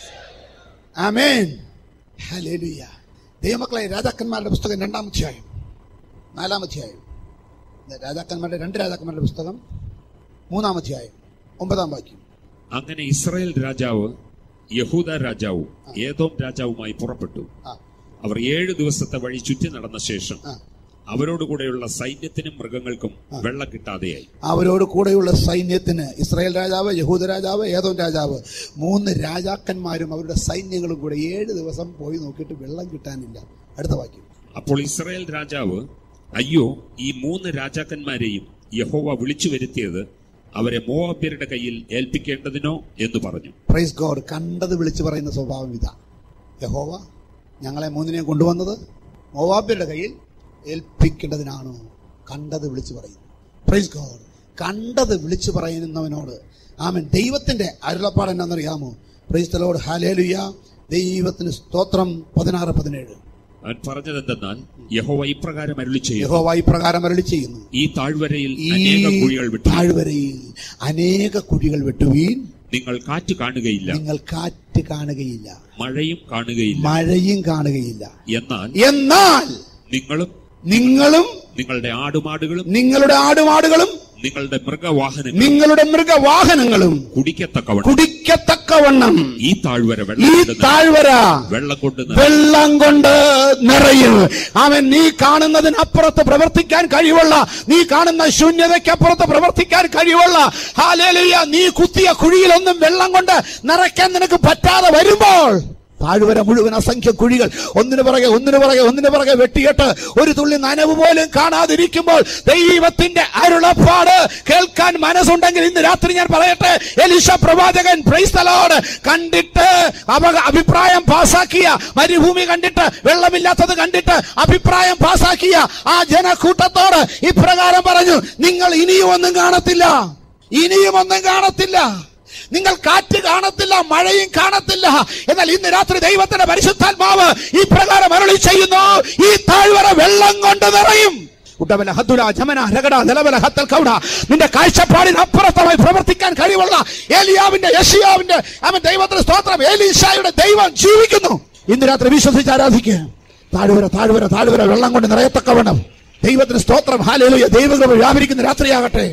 ആമേൻ ഹല്ലേലൂയ ദൈവമക്കളെ രാജാക്കന്മാരുടെ പുസ്തകം രണ്ടാം അധ്യായം നാലാം അധ്യായം ഇത് രാജാക്കന്മാരുടെ രണ്ട് രാജാക്കന്മാരുടെ പുസ്തകം മൂന്നാം അധ്യായം ഒമ്പതാം വാക്യം അങ്ങനെ ഇസ്രായേൽ രാജാവ് യഹൂദ രാജാവും ഏതോം രാജാവുമായി പുറപ്പെട്ടു ആ അവർ ഏഴു ദിവസത്തെ വഴി ചുറ്റി നടന്ന ശേഷം ആ അവരോടുകൂടെയുള്ള സൈന്യത്തിനും മൃഗങ്ങൾക്കും വെള്ളം കിട്ടാതെയായി അവരോട് കൂടെയുള്ള സൈന്യത്തിന് ഇസ്രായേൽ രാജാവ് യഹൂദ രാജാവ് ഏതോ രാജാവ് മൂന്ന് രാജാക്കന്മാരും അവരുടെ സൈന്യങ്ങളും കൂടെ ഏഴ് ദിവസം പോയി നോക്കിയിട്ട് വെള്ളം കിട്ടാനില്ല അടുത്ത വാക്യം അപ്പോൾ ഇസ്രായേൽ രാജാവ് അയ്യോ ഈ മൂന്ന് രാജാക്കന്മാരെയും യഹോവ വിളിച്ചു വരുത്തിയത് അവരെ മോവാബ്യരുടെ കയ്യിൽ ഏൽപ്പിക്കേണ്ടതിനോ എന്ന് പറഞ്ഞു പ്രൈസ് ഗോഡ് കണ്ടത് വിളിച്ചു പറയുന്ന സ്വഭാവം ഇതാ യഹോവ ഞങ്ങളെ മൂന്നിനെയും കൊണ്ടുവന്നത് മോവാബ്യരുടെ കയ്യിൽ ഏൽപ്പിക്കേണ്ടതിനാണോ കണ്ടത് വിളിച്ചു പറയുന്നു പ്രൈസ് ഗോഡ് കണ്ടത് വിളിച്ചു പറയുന്നവനോട് ആമൻ ദൈവത്തിന്റെ അരുളപ്പാട് എന്നാണെന്നറിയാമോ പ്രൈസ് തലോട് ഹാലേലുയ ദൈവത്തിന് സ്തോത്രം പതിനാറ് പതിനേഴ് അവൻ പറഞ്ഞതെന്തെന്നാൽ യഹോവ ഇപ്രകാരം അരുളി ചെയ്യുന്നു യഹോവ ഇപ്രകാരം അരളി ചെയ്യുന്നു ഈ താഴ്വരയിൽ ഈ അനേക കുഴികൾ വിട്ടു താഴ്വരയിൽ അനേക കുഴികൾ വെട്ടുവീൻ നിങ്ങൾ കാറ്റ് കാണുകയില്ല നിങ്ങൾ കാറ്റ് കാണുകയില്ല മഴയും കാണുകയില്ല മഴയും കാണുകയില്ല എന്നാൽ എന്നാൽ നിങ്ങളും നിങ്ങളും നിങ്ങളുടെ ആടുമാടുകളും നിങ്ങളുടെ ആടുമാടുകളും നിങ്ങളുടെ മൃഗവാഹനങ്ങളും നിങ്ങളുടെ മൃഗവാഹനങ്ങളും കുടിക്കത്തക്കവണ്ണം കുടിക്കത്തക്കവണ്ണം ഈ താഴ്വര ഈ വെള്ളം കൊണ്ട് നിറയും. താഴ്വര വെള്ളം കൊണ്ട് നിറയും. വെള്ളം കൊണ്ട് നിറയും അവൻ നീ കാണുന്നതിനപ്പുറത്ത് പ്രവർത്തിക്കാൻ കഴിവുള്ള നീ കാണുന്ന ശൂന്യതയ്ക്കപ്പുറത്ത് പ്രവർത്തിക്കാൻ കഴിവുള്ള ഹാലേലുയ നീ കുത്തിയ കുഴിയിലൊന്നും വെള്ളം കൊണ്ട് നിറയ്ക്കാൻ നിനക്ക് പറ്റാതെ വരുമ്പോൾ താഴ്വര മുഴുവൻ അസംഖ്യ കുഴികൾ ഒന്നിനു പുറകെ ഒന്നിനു പുറകെ ഒന്നിനു പുറകെ വെട്ടിയിട്ട് ഒരു തുള്ളി നനവ് പോലും കാണാതിരിക്കുമ്പോൾ ദൈവത്തിന്റെ അരുളപ്പാട് കേൾക്കാൻ മനസ്സുണ്ടെങ്കിൽ ഇന്ന് രാത്രി ഞാൻ പറയട്ടെ എലിശ പ്രവാചകൻ പ്രൈസ്തലോട് കണ്ടിട്ട് അവ അഭിപ്രായം പാസാക്കിയ മരുഭൂമി കണ്ടിട്ട് വെള്ളമില്ലാത്തത് കണ്ടിട്ട് അഭിപ്രായം പാസാക്കിയ ആ ജനക്കൂട്ടത്തോട് ഇപ്രകാരം പറഞ്ഞു നിങ്ങൾ ഇനിയും ഒന്നും കാണത്തില്ല ഇനിയും ഒന്നും കാണത്തില്ല നിങ്ങൾ കാറ്റ് കാണത്തില്ല മഴയും കാണത്തില്ല എന്നാൽ ഇന്ന് രാത്രി ദൈവത്തിന്റെ പരിശുദ്ധാത്മാവ് ഈ പ്രകാരം അരുളി ചെയ്യുന്നു ഈ താഴ്വര വെള്ളം കൊണ്ട് നിറയും ഉടവല ഹദ്ദുല ജമന രഗട നിലവല ഹത്തൽ കൗഡ നിന്റെ കാഴ്ചപ്പാടിന് അപ്പുറത്തമായി പ്രവർത്തിക്കാൻ കഴിവുള്ള ഏലിയാവിന്റെ യഷിയാവിന്റെ അവൻ ദൈവത്തിന് സ്തോത്രം ഏലീശായുടെ ദൈവം ജീവിക്കുന്നു ഇന്ന് രാത്രി വിശ്വസിച്ച് ആരാധിക്കുക താഴ്വര താഴ്വര താഴ്വര വെള്ളം കൊണ്ട് നിറയത്തക്കവണ്ണം ദൈവത്തിന് സ്തോത്രം ഹാലേലുയ ദൈവകൃപ വ്യാപരിക്കുന്ന രാത്രിയാകട്ടെ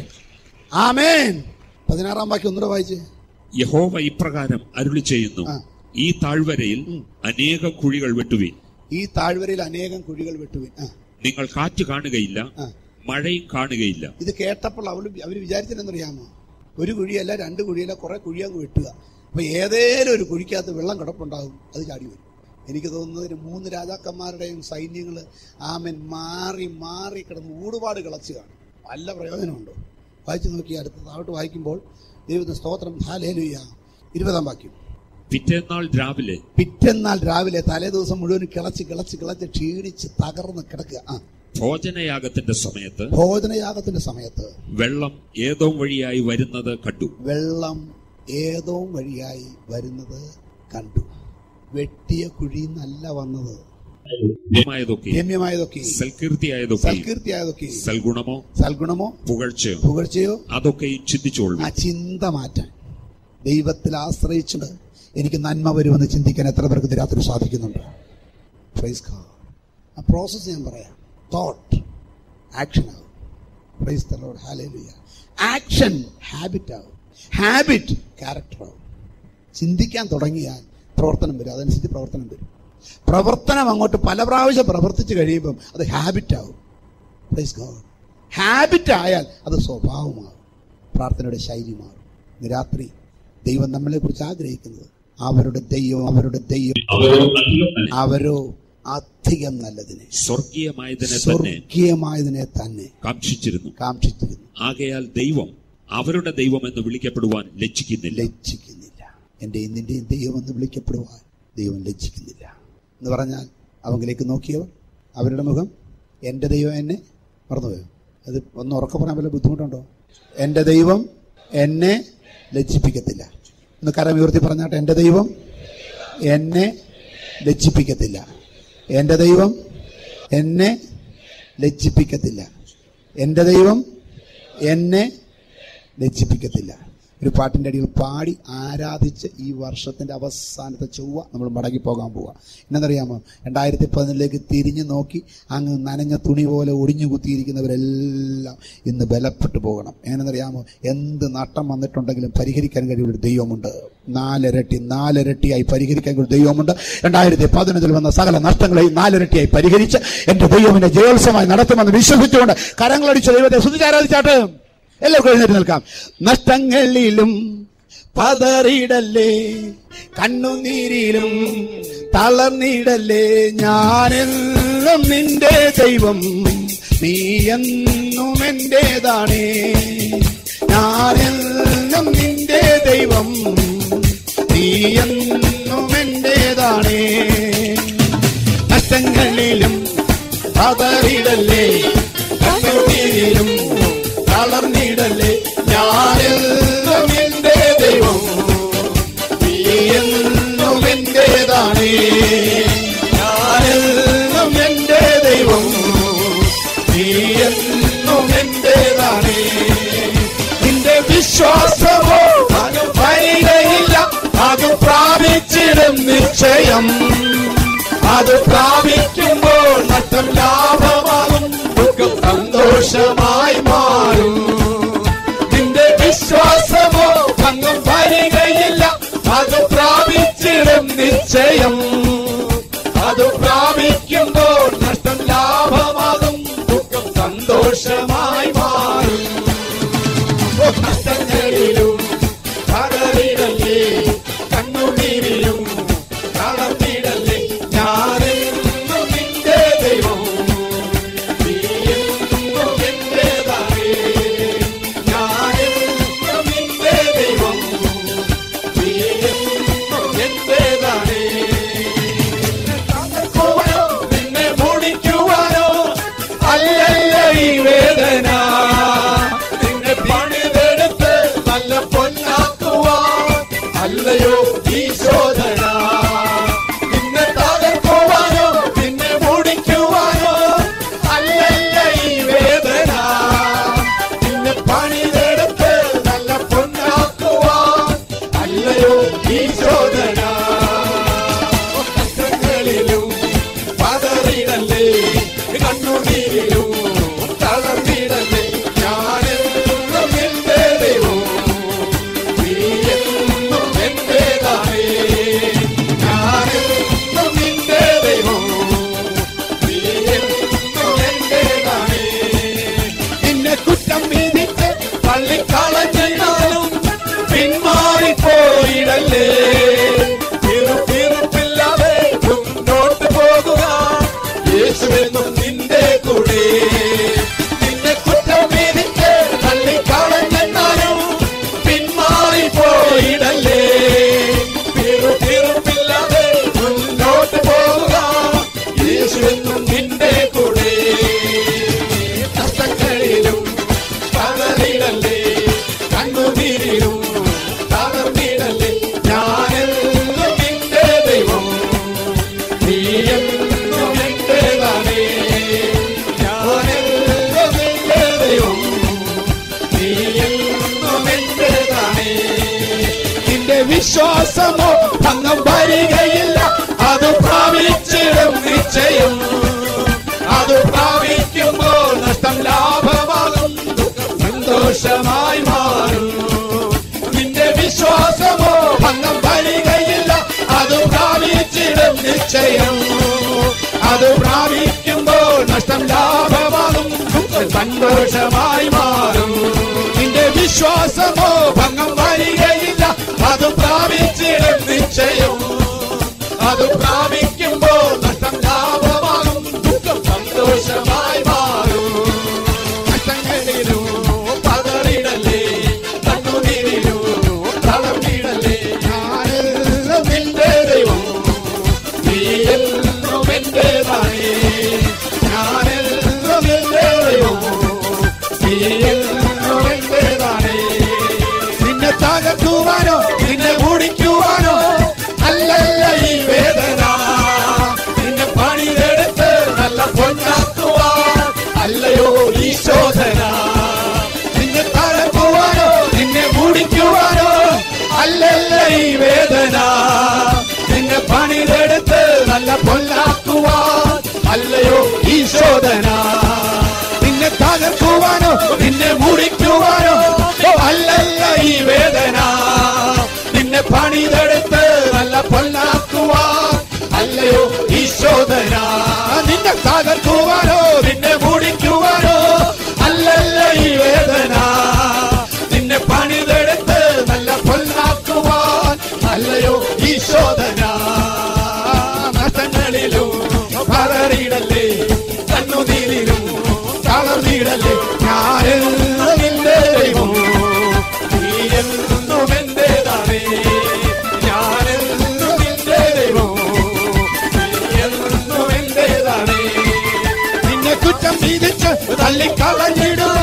ആമേൻ പതിനാറാം വാക്യം ഒന്നുകൂടെ വായിച്ചേ യഹോവ ഇപ്രകാരം അരുളി ചെയ്യുന്നു ആ. ഈ താഴ്വരയിൽ അനേക കുഴികൾ വെട്ടുവീൻ ഈ താഴ്വരയിൽ അനേകം കുഴികൾ വെട്ടുവിൻ ആ, നിങ്ങൾ കാറ്റ് കാണുകയില്ല ആ. മഴയും കാണുകയില്ല ഇത് കേട്ടപ്പോൾ അവൾ അവർ വിചാരിച്ചില്ലെന്നറിയാമോ ഒരു കുഴിയല്ല രണ്ട് കുഴിയല്ല കുറെ കുഴി അങ്ങ് വെട്ടുക അപ്പൊ ഏതേലും ഒരു കുഴിക്കകത്ത് വെള്ളം കിടപ്പുണ്ടാകും അത് ചാടി വരും എനിക്ക് തോന്നുന്നതിന് മൂന്ന് രാജാക്കന്മാരുടെയും സൈന്യങ്ങൾ ആമൻ മാറി മാറി കിടന്ന് ഊടുപാട് കിളച്ച് കാണും വല്ല പ്രയോജനമുണ്ടോ വായിച്ചു നോക്കി അടുത്ത താഴോട്ട് വായിക്കുമ്പോൾ ദൈവത്തിന് സ്തോത്രം ഹാലേലുയ്യ ഇരുപതാം വാക്യം പിറ്റേന്നാൾ രാവിലെ പിറ്റെന്നാൽ രാവിലെ തലേ ദിവസം മുഴുവൻ കിളച്ച് കിളച്ച് കിളച്ച് ക്ഷീണിച്ച് തകർന്ന് കിടക്കുക ആ ഭോജനയാഗത്തിന്റെ സമയത്ത് ഭോജനയാഗത്തിന്റെ സമയത്ത് വെള്ളം ഏതോ വഴിയായി വരുന്നത് കണ്ടു വെള്ളം ഏതോ വഴിയായി വരുന്നത് കണ്ടു വെട്ടിയ കുഴി നല്ല വന്നത് യതൊക്കെ രമ്യമായതൊക്കെ സൽകീർത്തിയായതൊക്കെ സൽകീർത്തിയായതൊക്കെ സൽഗുണമോ സൽഗുണമോ പുകഴ്ചയോ പുകഴ്ചയോ അതൊക്കെയും ചിന്തിച്ചോളൂ ആ ചിന്ത മാറ്റാൻ ദൈവത്തിൽ ആശ്രയിച്ചിട്ട് എനിക്ക് നന്മ വരുമെന്ന് ചിന്തിക്കാൻ എത്ര പേർക്ക് ഇത് രാത്രി സാധിക്കുന്നുണ്ട് Praise God. ആ പ്രോസസ്സ് ഞാൻ പറയാം തോട്ട് ആക്ഷൻ ആവും praise the Lord hallelujah action habit ആവും ഹാബിറ്റ് ക്യാരക്ടർ ആവും ചിന്തിക്കാൻ തുടങ്ങിയാൽ പ്രവർത്തനം വരും അതനുസരിച്ച് പ്രവർത്തനം വരും പ്രവർത്തനം അങ്ങോട്ട് പല പ്രാവശ്യം പ്രവർത്തിച്ച് കഴിയുമ്പം അത് ഹാബിറ്റ് ആവും പ്രൈസ് ഗോഡ് ഹാബിറ്റ് ആയാൽ അത് സ്വഭാവമാകും പ്രാർത്ഥനയുടെ ശൈലി മാറും ഇന്ന് രാത്രി ദൈവം നമ്മളെ കുറിച്ച് ആഗ്രഹിക്കുന്നത് അവരുടെ ദൈവം അവരുടെ ദൈവം അവരോ അധികം നല്ലതിനെ സ്വർഗീയമായതിനെ തന്നെ സ്വർഗീയമായതിനെ തന്നെ കാക്ഷിച്ചിരുന്നു കാക്ഷിച്ചിരുന്നു ആകയാൽ ദൈവം അവരുടെ ദൈവം എന്ന് വിളിക്കപ്പെടുവാൻ ലജ്ജിക്കുന്നില്ല ലജ്ജിക്കുന്നില്ല എൻ്റെ ഇന്നിൻ്റെയും ദൈവം എന്ന് വിളിക്കപ്പെടുവാൻ ദൈവം ലജ്ജിക്കുന്നില്ല എന്ന് പറഞ്ഞാൽ അവങ്കിലേക്ക് നോക്കിയവർ അവരുടെ മുഖം എൻ്റെ ദൈവം എന്നെ മറന്നുപോയോ അത് ഒന്ന് ഉറക്കെ പറയാൻ വല്ല ബുദ്ധിമുട്ടുണ്ടോ എൻ്റെ ദൈവം എന്നെ ലജ്ജിപ്പിക്കത്തില്ല ഒന്ന് കരം ഉയർത്തി പറഞ്ഞാട്ടെ എൻ്റെ ദൈവം എന്നെ ലജ്ജിപ്പിക്കത്തില്ല എൻ്റെ ദൈവം എന്നെ ലജ്ജിപ്പിക്കത്തില്ല എൻ്റെ ദൈവം എന്നെ ലജ്ജിപ്പിക്കത്തില്ല ഒരു പാട്ടിൻ്റെ അടിയിൽ പാടി ആരാധിച്ച് ഈ വർഷത്തിന്റെ അവസാനത്തെ ചൊവ്വ നമ്മൾ മടങ്ങി പോകാൻ പോവുക എന്നറിയാമോ രണ്ടായിരത്തി പതിനെട്ടിലേക്ക് തിരിഞ്ഞു നോക്കി അങ്ങ് നനഞ്ഞ തുണി പോലെ ഒടിഞ്ഞു കുത്തിയിരിക്കുന്നവരെല്ലാം ഇന്ന് ബലപ്പെട്ടു പോകണം എങ്ങനെന്നറിയാമോ എന്ത് നട്ടം വന്നിട്ടുണ്ടെങ്കിലും പരിഹരിക്കാൻ കഴിയുന്ന ഒരു ദൈവമുണ്ട് നാലിരട്ടി നാലിരട്ടിയായി പരിഹരിക്കാൻ കഴിയുന്ന ദൈവമുണ്ട് രണ്ടായിരത്തി പതിനഞ്ചിൽ വന്ന സകല നഷ്ടങ്ങളെയും നാലിരട്ടിയായി പരിഹരിച്ച് എന്റെ ദൈവമിനെ ജയോത്സവമായി നടത്തുമെന്ന് വിശ്വസിച്ചുകൊണ്ട് കരങ്ങളടിച്ച് ദൈവത്തെ സ്തുതിച്ചാരാധിച്ചാട്ട് എല്ലാവർക്കും എഴുന്നേറ്റ് നിൽക്കാം നഷ്ടങ്ങളിലും പതറിയിടല്ലേ കണ്ണുനീരിലും തളർന്നിടല്ലേ ഞാനെന്നും നിന്റെ ദൈവം നീ എന്നും എന്റേതാണേ ഞാനെന്നും നിന്റെ ദൈവം നീ എന്നും എന്റേതാണേ നഷ്ടങ്ങളിലും പതറിയിടല്ലേ കണ്ണുനീരിലും തളർന്നിടല്ലേ ഞാനെന്നും എന്റെ ദൈവം നീ എന്നും എന്റേതാണേ ഞാനെന്നും എന്റെ ദൈവം നീ എന്നും എന്റേതാണേ നിന്റെ വിശ്വാസമോ അത് വരികയില്ല അത് പ്രാപിച്ചിടും നിശ്ചയം അത് പ്രാപിക്കുമ്പോൾ നഷ്ടം ലാഭമാകും ദുഃഖം സന്തോഷമായി മാറും നിന്റെ വിശ്വാസമോ ഭംഗം വരികയില്ല അത് പ്രാപിച്ചിടും നിശ്ചയം അത് പ്രാപിക്കുമ്പോൾ നഷ്ടം ലാഭമാകും ദുഃഖം സന്തോഷമായി മാറും ഓ, നഷ്ടങ്ങളിലും പതറിടല്ലേ കണ്ണുനീരിലും തളർന്നിടല്ലേ ഞാനെന്നും നിന്റെ ദൈവം നീ എന്നും എന്റേതാണേ. ഞാനെന്നും നിന്റെ ദൈവം നീ എന്നും എന്റേതാണേ. തകർക്കുവാനോ, നിന്നെ മുടിക്കുവാനോ അല്ലല്ല ഈ വേദന നിന്നെ പണിതെടുത്ത് നല്ല പൊന്നാക്കുവാൻ അല്ലയോ ഈ ശോധന നിന്നെ തകർക്കുവാനോ നിന്നെ മുടിക്കുവാനോ അല്ലല്ല ഈ വേദന നിന്നെ പണിതെടുത്ത് നല്ല പൊന്നാക്കുവാൻ അല്ലയോ ഈ ശോധന കഷ്ടങ്ങളിലും പതറിടല്ലേ കണ്ണുനീരിലും തളർന്നിടല്ലേ ഞാനെന്നും എന്റെ ദൈവം നീ എന്നും എന്റേതാണേ ഞാനെന്നും നിന്റെ ദൈവം നീ എന്നും എന്റേതാണേ നിന്നെ കുറ്റം വിധിച്ച് തള്ളിക്കളഞ്ഞാലും പിന്മാറിപ്പോയിടല്ലേ തിരുത്തിരുപ്പില്ലാതെ മുന്നോട്ട് പോകുക യേശുവെന്നും നിന്റെ കൂടെ നിന്നെ കുറ്റം വിധിച്ച് തള്ളിക്കളഞ്ഞാലും പിന്മാറിപ്പോയിടല്ലേ തിരുത്തിരുപ്പില്ലാതെ മുന്നോട്ട് പോകുക യേശുവെന്നും നിന്റെ കൂടെ വിശ്വാസമോ ഭംഗം വരികയില്ല അത് പ്രാപിച്ചിടും നിശ്ചയം അത് പ്രാപിക്കുമ്പോൾ നഷ്ടം ലാഭമാകും ദുഃഖം സന്തോഷമായി മാറും നിന്റെ വിശ്വാസമോ ഭംഗം വരികയില്ല അത് പ്രാപിച്ചിടും നിശ്ചയം അത് പ്രാപിക്കുമ്പോൾ നഷ്ടം ലാഭമാകും ദുഃഖം സന്തോഷമായി മാറും നിന്റെ വിശ്വാസമോ ഭംഗം വരികയില്ല അത് പ്രാപിച്ചിടും നിശ്ചയം അത് പ്രാപിക്കുമ്പോൾ നഷ്ടം ലാഭമാകും ദുഃഖം സന്തോഷമായി മാറും നഷ്ടങ്ങളിലും പതറിടല്ലേ കണ്ണുനീരിലും തളർന്നിടല്ലേ ഞാനെല്ലാം നിന്റെ ദൈവം നീ എന്നും എന്റേതാണേ ഞാനെല്ലാം നിന്റെ ദൈവം നീ എന്നും എന്റേതാണേ നിന്നെ തകർക്കുവാനോ നിന്നെ ഓടിക്കുവാനോ അല്ലല്ല ഈ വേദന നിന്നെ പണിതെടുത്ത് നല്ല പൊന്നാക്കുവാൻ അല്ലയോ ഈ ശോധന നിന്നെ തകർക്കുവാനോ നിന്നെ ഓടിക്കുവാനോ അല്ലല്ല ഈ വേദന നിന്നെ പണിതെടുത്ത് നല്ല പൊന്നാക്കുവാൻ അല്ലയോ ഈ ശോധന നിന്നെ തകർക്കുവാനോ നിന്നെ മുടിക്കുവാനോ ഓ അല്ലല്ല ഈ വേദന നിന്നെ പണിതെടുത്ത് നല്ല പൊല്ലാക്കുവാൻ അല്ലയോ ഈ ശോധന നിന്നെ തകർക്കുവാനോ നിന്നെ മുടിക്കുവാനോ അല്ലല്ല ഈ വേദന നിന്നെ പണിതെടുത്ത് നല്ല പൊല്ലാക്കുവാൻ അല്ലയോ ഈ ശോധന നഷ്ടങ്ങളിലും പതറിയിടല്ലേ കണ്ണുനീരിലും തളർന്നിടല്ലേ ഞാനെന്നും നിന്റെ ദൈവം നീ എന്നും എന്റേതാണേ ഞാനെന്നും നിന്റെ ദൈവം നീ എന്നും എന്റേതാണേ നിന്നെ കുറ്റം വിധിച്ച് തള്ളിക്കളഞ്ഞിടും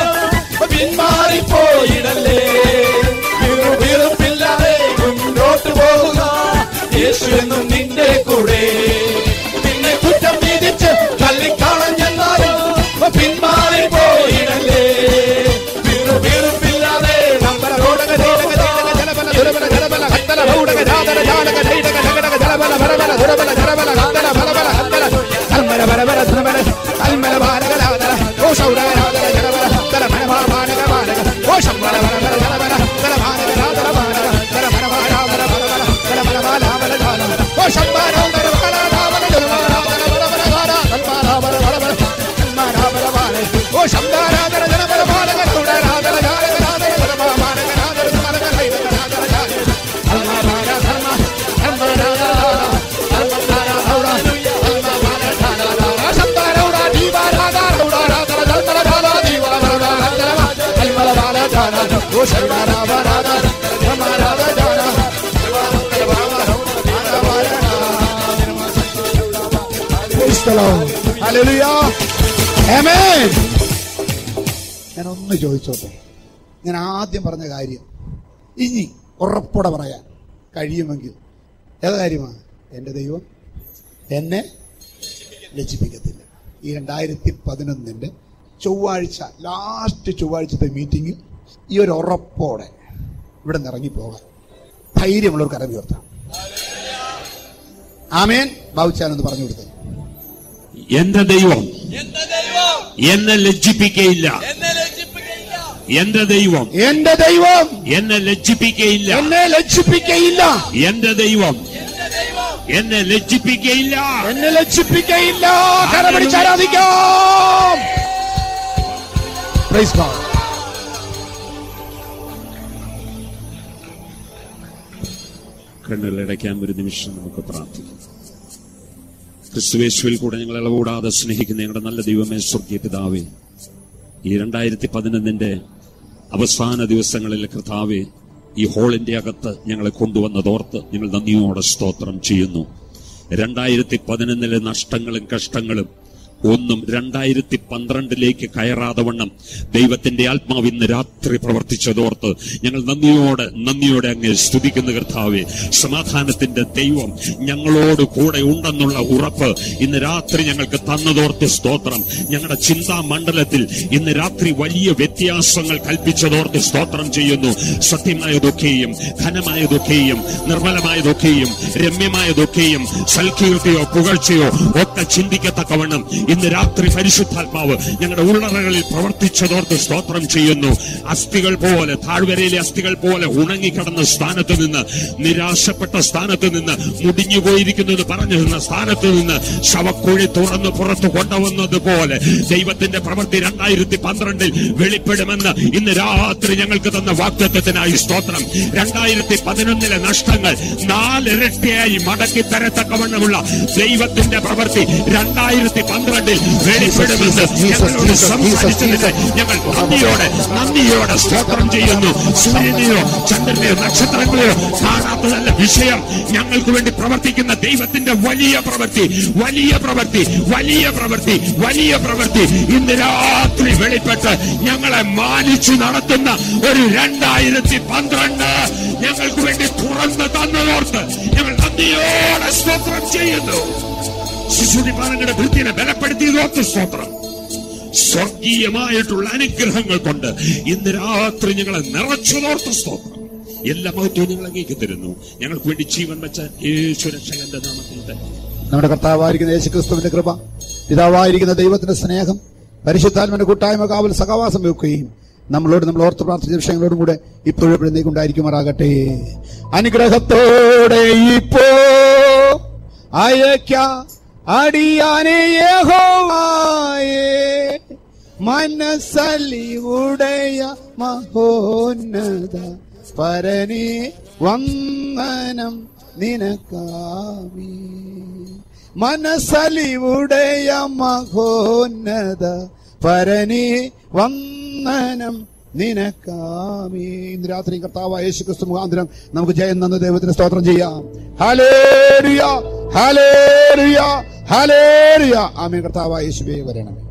പിന്മാറിപ്പോയിടല്ലേ വിറു വിറുപ്പില്ലാതെ മുന്നോട്ട് പോകുക യേശു എന്നും നിന്റെ കൂടെ നിന്നെ കുറ്റം വിധിച്ച് തള്ളിക്കളഞ്ഞെന്നാലും പിന്മാറിപ്പോയിടല്ലേ വിറു വിറുപ്പില്ലാതെ നമ്പര റോഡക ദേടക ദേടക ജലബല ദുരബല ജലബല ഹത്തല റോഡക ജാതര ജാടക ദേടക ജഗടക ജലബല ഭരബല ദുരബല ജലബല ഹത്തല ഭരബല ഹത്തല അൽമര ഭരബല ധുരബല അൽമര ഭാരക ലാതര ഓ ശൗരക ലാതര ജലബല ഹത്തല ഭരഭാ ഭാരക ഭാരക ഓ ശമ്പല ഭരബല ജലബല ഹത്തല ഭാരക ലാതര ഭാരക ഹത്തല ഭരഭാ ലാതര ഭരബല ഹത്തല ഭരഭാ ലാവല ജാല ഓ ശമ്പല ലാതര ഭരബല ലാവല ദുരബല ലാതര ഭരബല ധാര അൽമാരാവല ഭരബല അൽമാരാവല ഭാര ഓ ശമ്പലാതര ജലബല ഭാരക ശൗരലാതര ജാലക ലാതര ഭരഭാ ഭാരക ലാതര ജലക ലൈതക ലാതര ജാല അൽമാരാ ധർമ്മ അൽമാരാ അൽമാരാ ധൗര അൽമാരാ ധാര ശമ്പലൗര ദീവാരാധ രൗരാധര ജൽമല ധാര ദീവാരാധ അൽമല ഭാര ധാര ഓ ശർവാരാധ ധർമാരാധ ധാര ഞാൻ ഒന്ന് ചോദിച്ചോട്ടെ ഞാൻ ആദ്യം പറഞ്ഞ കാര്യം ഇനി ഉറപ്പോടെ പറയാൻ കഴിയുമെങ്കിൽ ഏത് കാര്യമാണ് എൻ്റെ ദൈവം എന്നെ ലജ്ജിപ്പിക്കത്തില്ല ഈ രണ്ടായിരത്തി പതിനൊന്നിൻ്റെ ചൊവ്വാഴ്ച ലാസ്റ്റ് ചൊവ്വാഴ്ചത്തെ മീറ്റിംഗിൽ ഈ ഒരു ഉറപ്പോടെ ഇവിടെ നിന്ന് ഇറങ്ങിപ്പോകാൻ ധൈര്യമുള്ളവർക്ക് കരം ഉയർത്താം ആമേൻ ബാബുച്ചാനൊന്ന് പറഞ്ഞു കൊടുത്തത് എന്റെ ദൈവം എന്റെ ദൈവം എന്നെ ലജ്ജിപ്പിക്കയില്ല എന്നെ ലജ്ജിപ്പിക്കയില്ല എന്റെ ദൈവം എന്റെ ദൈവം എന്നെ ലജ്ജിപ്പിക്കയില്ല എന്നെ ലജ്ജിപ്പിക്കയില്ല എന്റെ ദൈവം എന്റെ ദൈവം എന്നെ ലജ്ജിപ്പിക്കയില്ല എന്നെ ലജ്ജിപ്പിക്കയില്ല കരപിടിച്ച് ആരാധിക്കാം Praise God. കണ്ണുകളടയ്ക്കാൻ ഒരു നിമിഷം നമുക്ക് പ്രാർത്ഥിക്കാം ക്രിസ്തുവേശുവിൽ കൂടെ ഞങ്ങൾ ഇളകൂടാതെ സ്നേഹിക്കുന്ന ഞങ്ങളുടെ നല്ല ദൈവമേ സ്വർഗീയ പിതാവേ ഈ രണ്ടായിരത്തി പതിനൊന്നിന്റെ അവസാന ദിവസങ്ങളിൽ കർത്താവെ ഈ ഹോളിന്റെ അകത്ത് ഞങ്ങളെ കൊണ്ടുവന്നതോർത്ത് ഞങ്ങൾ നന്ദിയോടെ സ്തോത്രം ചെയ്യുന്നു രണ്ടായിരത്തി പതിനൊന്നിലെ നഷ്ടങ്ങളും കഷ്ടങ്ങളും ഒന്നും രണ്ടായിരത്തി പന്ത്രണ്ടിലേക്ക് കയറാതെ വണ്ണം ദൈവത്തിന്റെ ആത്മാവ് ഇന്ന് രാത്രി പ്രവർത്തിച്ചതോർത്ത് ഞങ്ങൾ നന്ദിയോടെ നന്ദിയോടെ അങ്ങ് സ്തുതിക്കുന്ന കർത്താവെ സമാധാനത്തിന്റെ ദൈവം ഞങ്ങളോട് കൂടെ ഉണ്ടെന്നുള്ള ഉറപ്പ് ഇന്ന് രാത്രി ഞങ്ങൾക്ക് തന്നതോർത്ത് സ്തോത്രം ഞങ്ങളുടെ ചിന്താ മണ്ഡലത്തിൽ ഇന്ന് രാത്രി വലിയ വ്യത്യാസങ്ങൾ കൽപ്പിച്ചതോർത്ത് സ്തോത്രം ചെയ്യുന്നു സത്യമായതൊക്കെയും ഘനമായതൊക്കെയും നിർമ്മലമായതൊക്കെയും രമ്യമായതൊക്കെയും സൽകീർത്തിയോ പുകഴ്ചയോ ഒക്കെ ചിന്തിക്കത്തക്കവണ്ണം ഇന്ന് രാത്രി പരിശുദ്ധാത്മാവ് ഞങ്ങളുടെ ഉള്ളറകളിൽ പ്രവർത്തിച്ചതോർത്ത് സ്തോത്രം ചെയ്യുന്നു അസ്ഥികൾ പോലെ താഴ്വരയിലെ അസ്ഥികൾ പോലെ ഉണങ്ങിക്കിടന്ന സ്ഥാനത്ത് നിന്ന് നിരാശപ്പെട്ട സ്ഥാനത്ത് നിന്ന് മുടിഞ്ഞുപോയിരിക്കുന്നു എന്ന് പറഞ്ഞു നിന്ന സ്ഥാനത്ത് നിന്ന് ശവക്കുഴി തുറന്ന് പുറത്തു കൊണ്ടുവന്നതുപോലെ ദൈവത്തിന്റെ പ്രവൃത്തി രണ്ടായിരത്തി പന്ത്രണ്ടിൽ വെളിപ്പെടുമെന്ന് ഇന്ന് രാത്രി ഞങ്ങൾക്ക് തന്ന വാക്തത്വത്തിനായി സ്തോത്രം രണ്ടായിരത്തി പതിനൊന്നിലെ നഷ്ടങ്ങൾ നാലിരട്ടിയായി മടക്കി തരത്തക്കവണ്ണമുള്ള ദൈവത്തിന്റെ പ്രവൃത്തി രണ്ടായിരത്തി പന്ത്രണ്ടിൽ വെളിപ്പെടുമെന്ന് ഞങ്ങളോട് സംസാരിച്ചതിന് ഞങ്ങൾ നന്ദിയോടെ നന്ദിയോടെ സ്തോത്രം ചെയ്യുന്നു സൂര്യനെയോ ചന്ദ്രനെയോ നക്ഷത്രങ്ങളെയോ കാണാത്തതല്ല വിഷയം ഞങ്ങൾക്ക് വേണ്ടി പ്രവർത്തിക്കുന്ന ദൈവത്തിന്റെ വലിയ പ്രവൃത്തി വലിയ പ്രവൃത്തി വലിയ പ്രവൃത്തി വലിയ പ്രവൃത്തി ഇന്ന് രാത്രി വെളിപ്പെട്ട് ഞങ്ങളെ മാനിച്ചു നടത്തുന്ന ഒരു രണ്ടായിരത്തി പന്ത്രണ്ട് ഞങ്ങൾക്ക് വേണ്ടി തുറന്ന് തന്നതോർത്ത് ഞങ്ങൾ നന്ദിയോടെ സ്തോത്രം ചെയ്യുന്നു ശിശുദിപാനങ്ങളുടെ വൃത്തിനെ ബലപ്പെടുത്തിയതോർത്ത് സ്തോത്രം സ്വർഗീയമായിട്ടുള്ള അനുഗ്രഹങ്ങൾ കൊണ്ട് ഇന്ന് രാത്രി ഞങ്ങളെ നിറച്ചതോർത്ത് സ്തോത്രം എല്ലാ മഹത്വവും ഞങ്ങൾ അങ്ങേക്ക് തരുന്നു ഞങ്ങൾക്ക് വേണ്ടി ജീവൻ വെച്ച യേശു രക്ഷകന്റെ നാമത്തിൽ തന്നെ നമ്മുടെ കർത്താവായിരിക്കുന്ന യേശുക്രിസ്തുവിന്റെ കൃപ പിതാവായിരിക്കുന്ന ദൈവത്തിന്റെ സ്നേഹം പരിശുദ്ധാത്മന്റെ കൂട്ടായ്മ കാവൽ സഹവാസം വെക്കുകയും നമ്മളോട് നമ്മൾ ഓർത്ത് പ്രാർത്ഥിച്ച വിഷയങ്ങളോടും കൂടെ ഇപ്പോഴും എപ്പോഴും ഉണ്ടായിരിക്കുമാറാകട്ടെ അനുഗ്രഹത്തോടെ ഇപ്പോ അയക്ക അടിയാനെ യഹോവായേ മനസ്സലിവുടയ മഹോന്നത പരനെ വന്ദനം നിനക്കാമി മനസ്സലിവുടയ മഹോന്നത പരനെ വന്ദനം നിനക്കാമി ഇന്ന് രാത്രി കർത്താവ് യേശു ക്രിസ്തു മുഖാന്തരം നമുക്ക് ജയം നന്ന് ദൈവത്തിന് സ്തോത്രം ചെയ്യാം ഹലേലുയ ഹലേലുയ ഹലേലുയ ആമേ കർത്താവ് യേശുവേ വരണമേ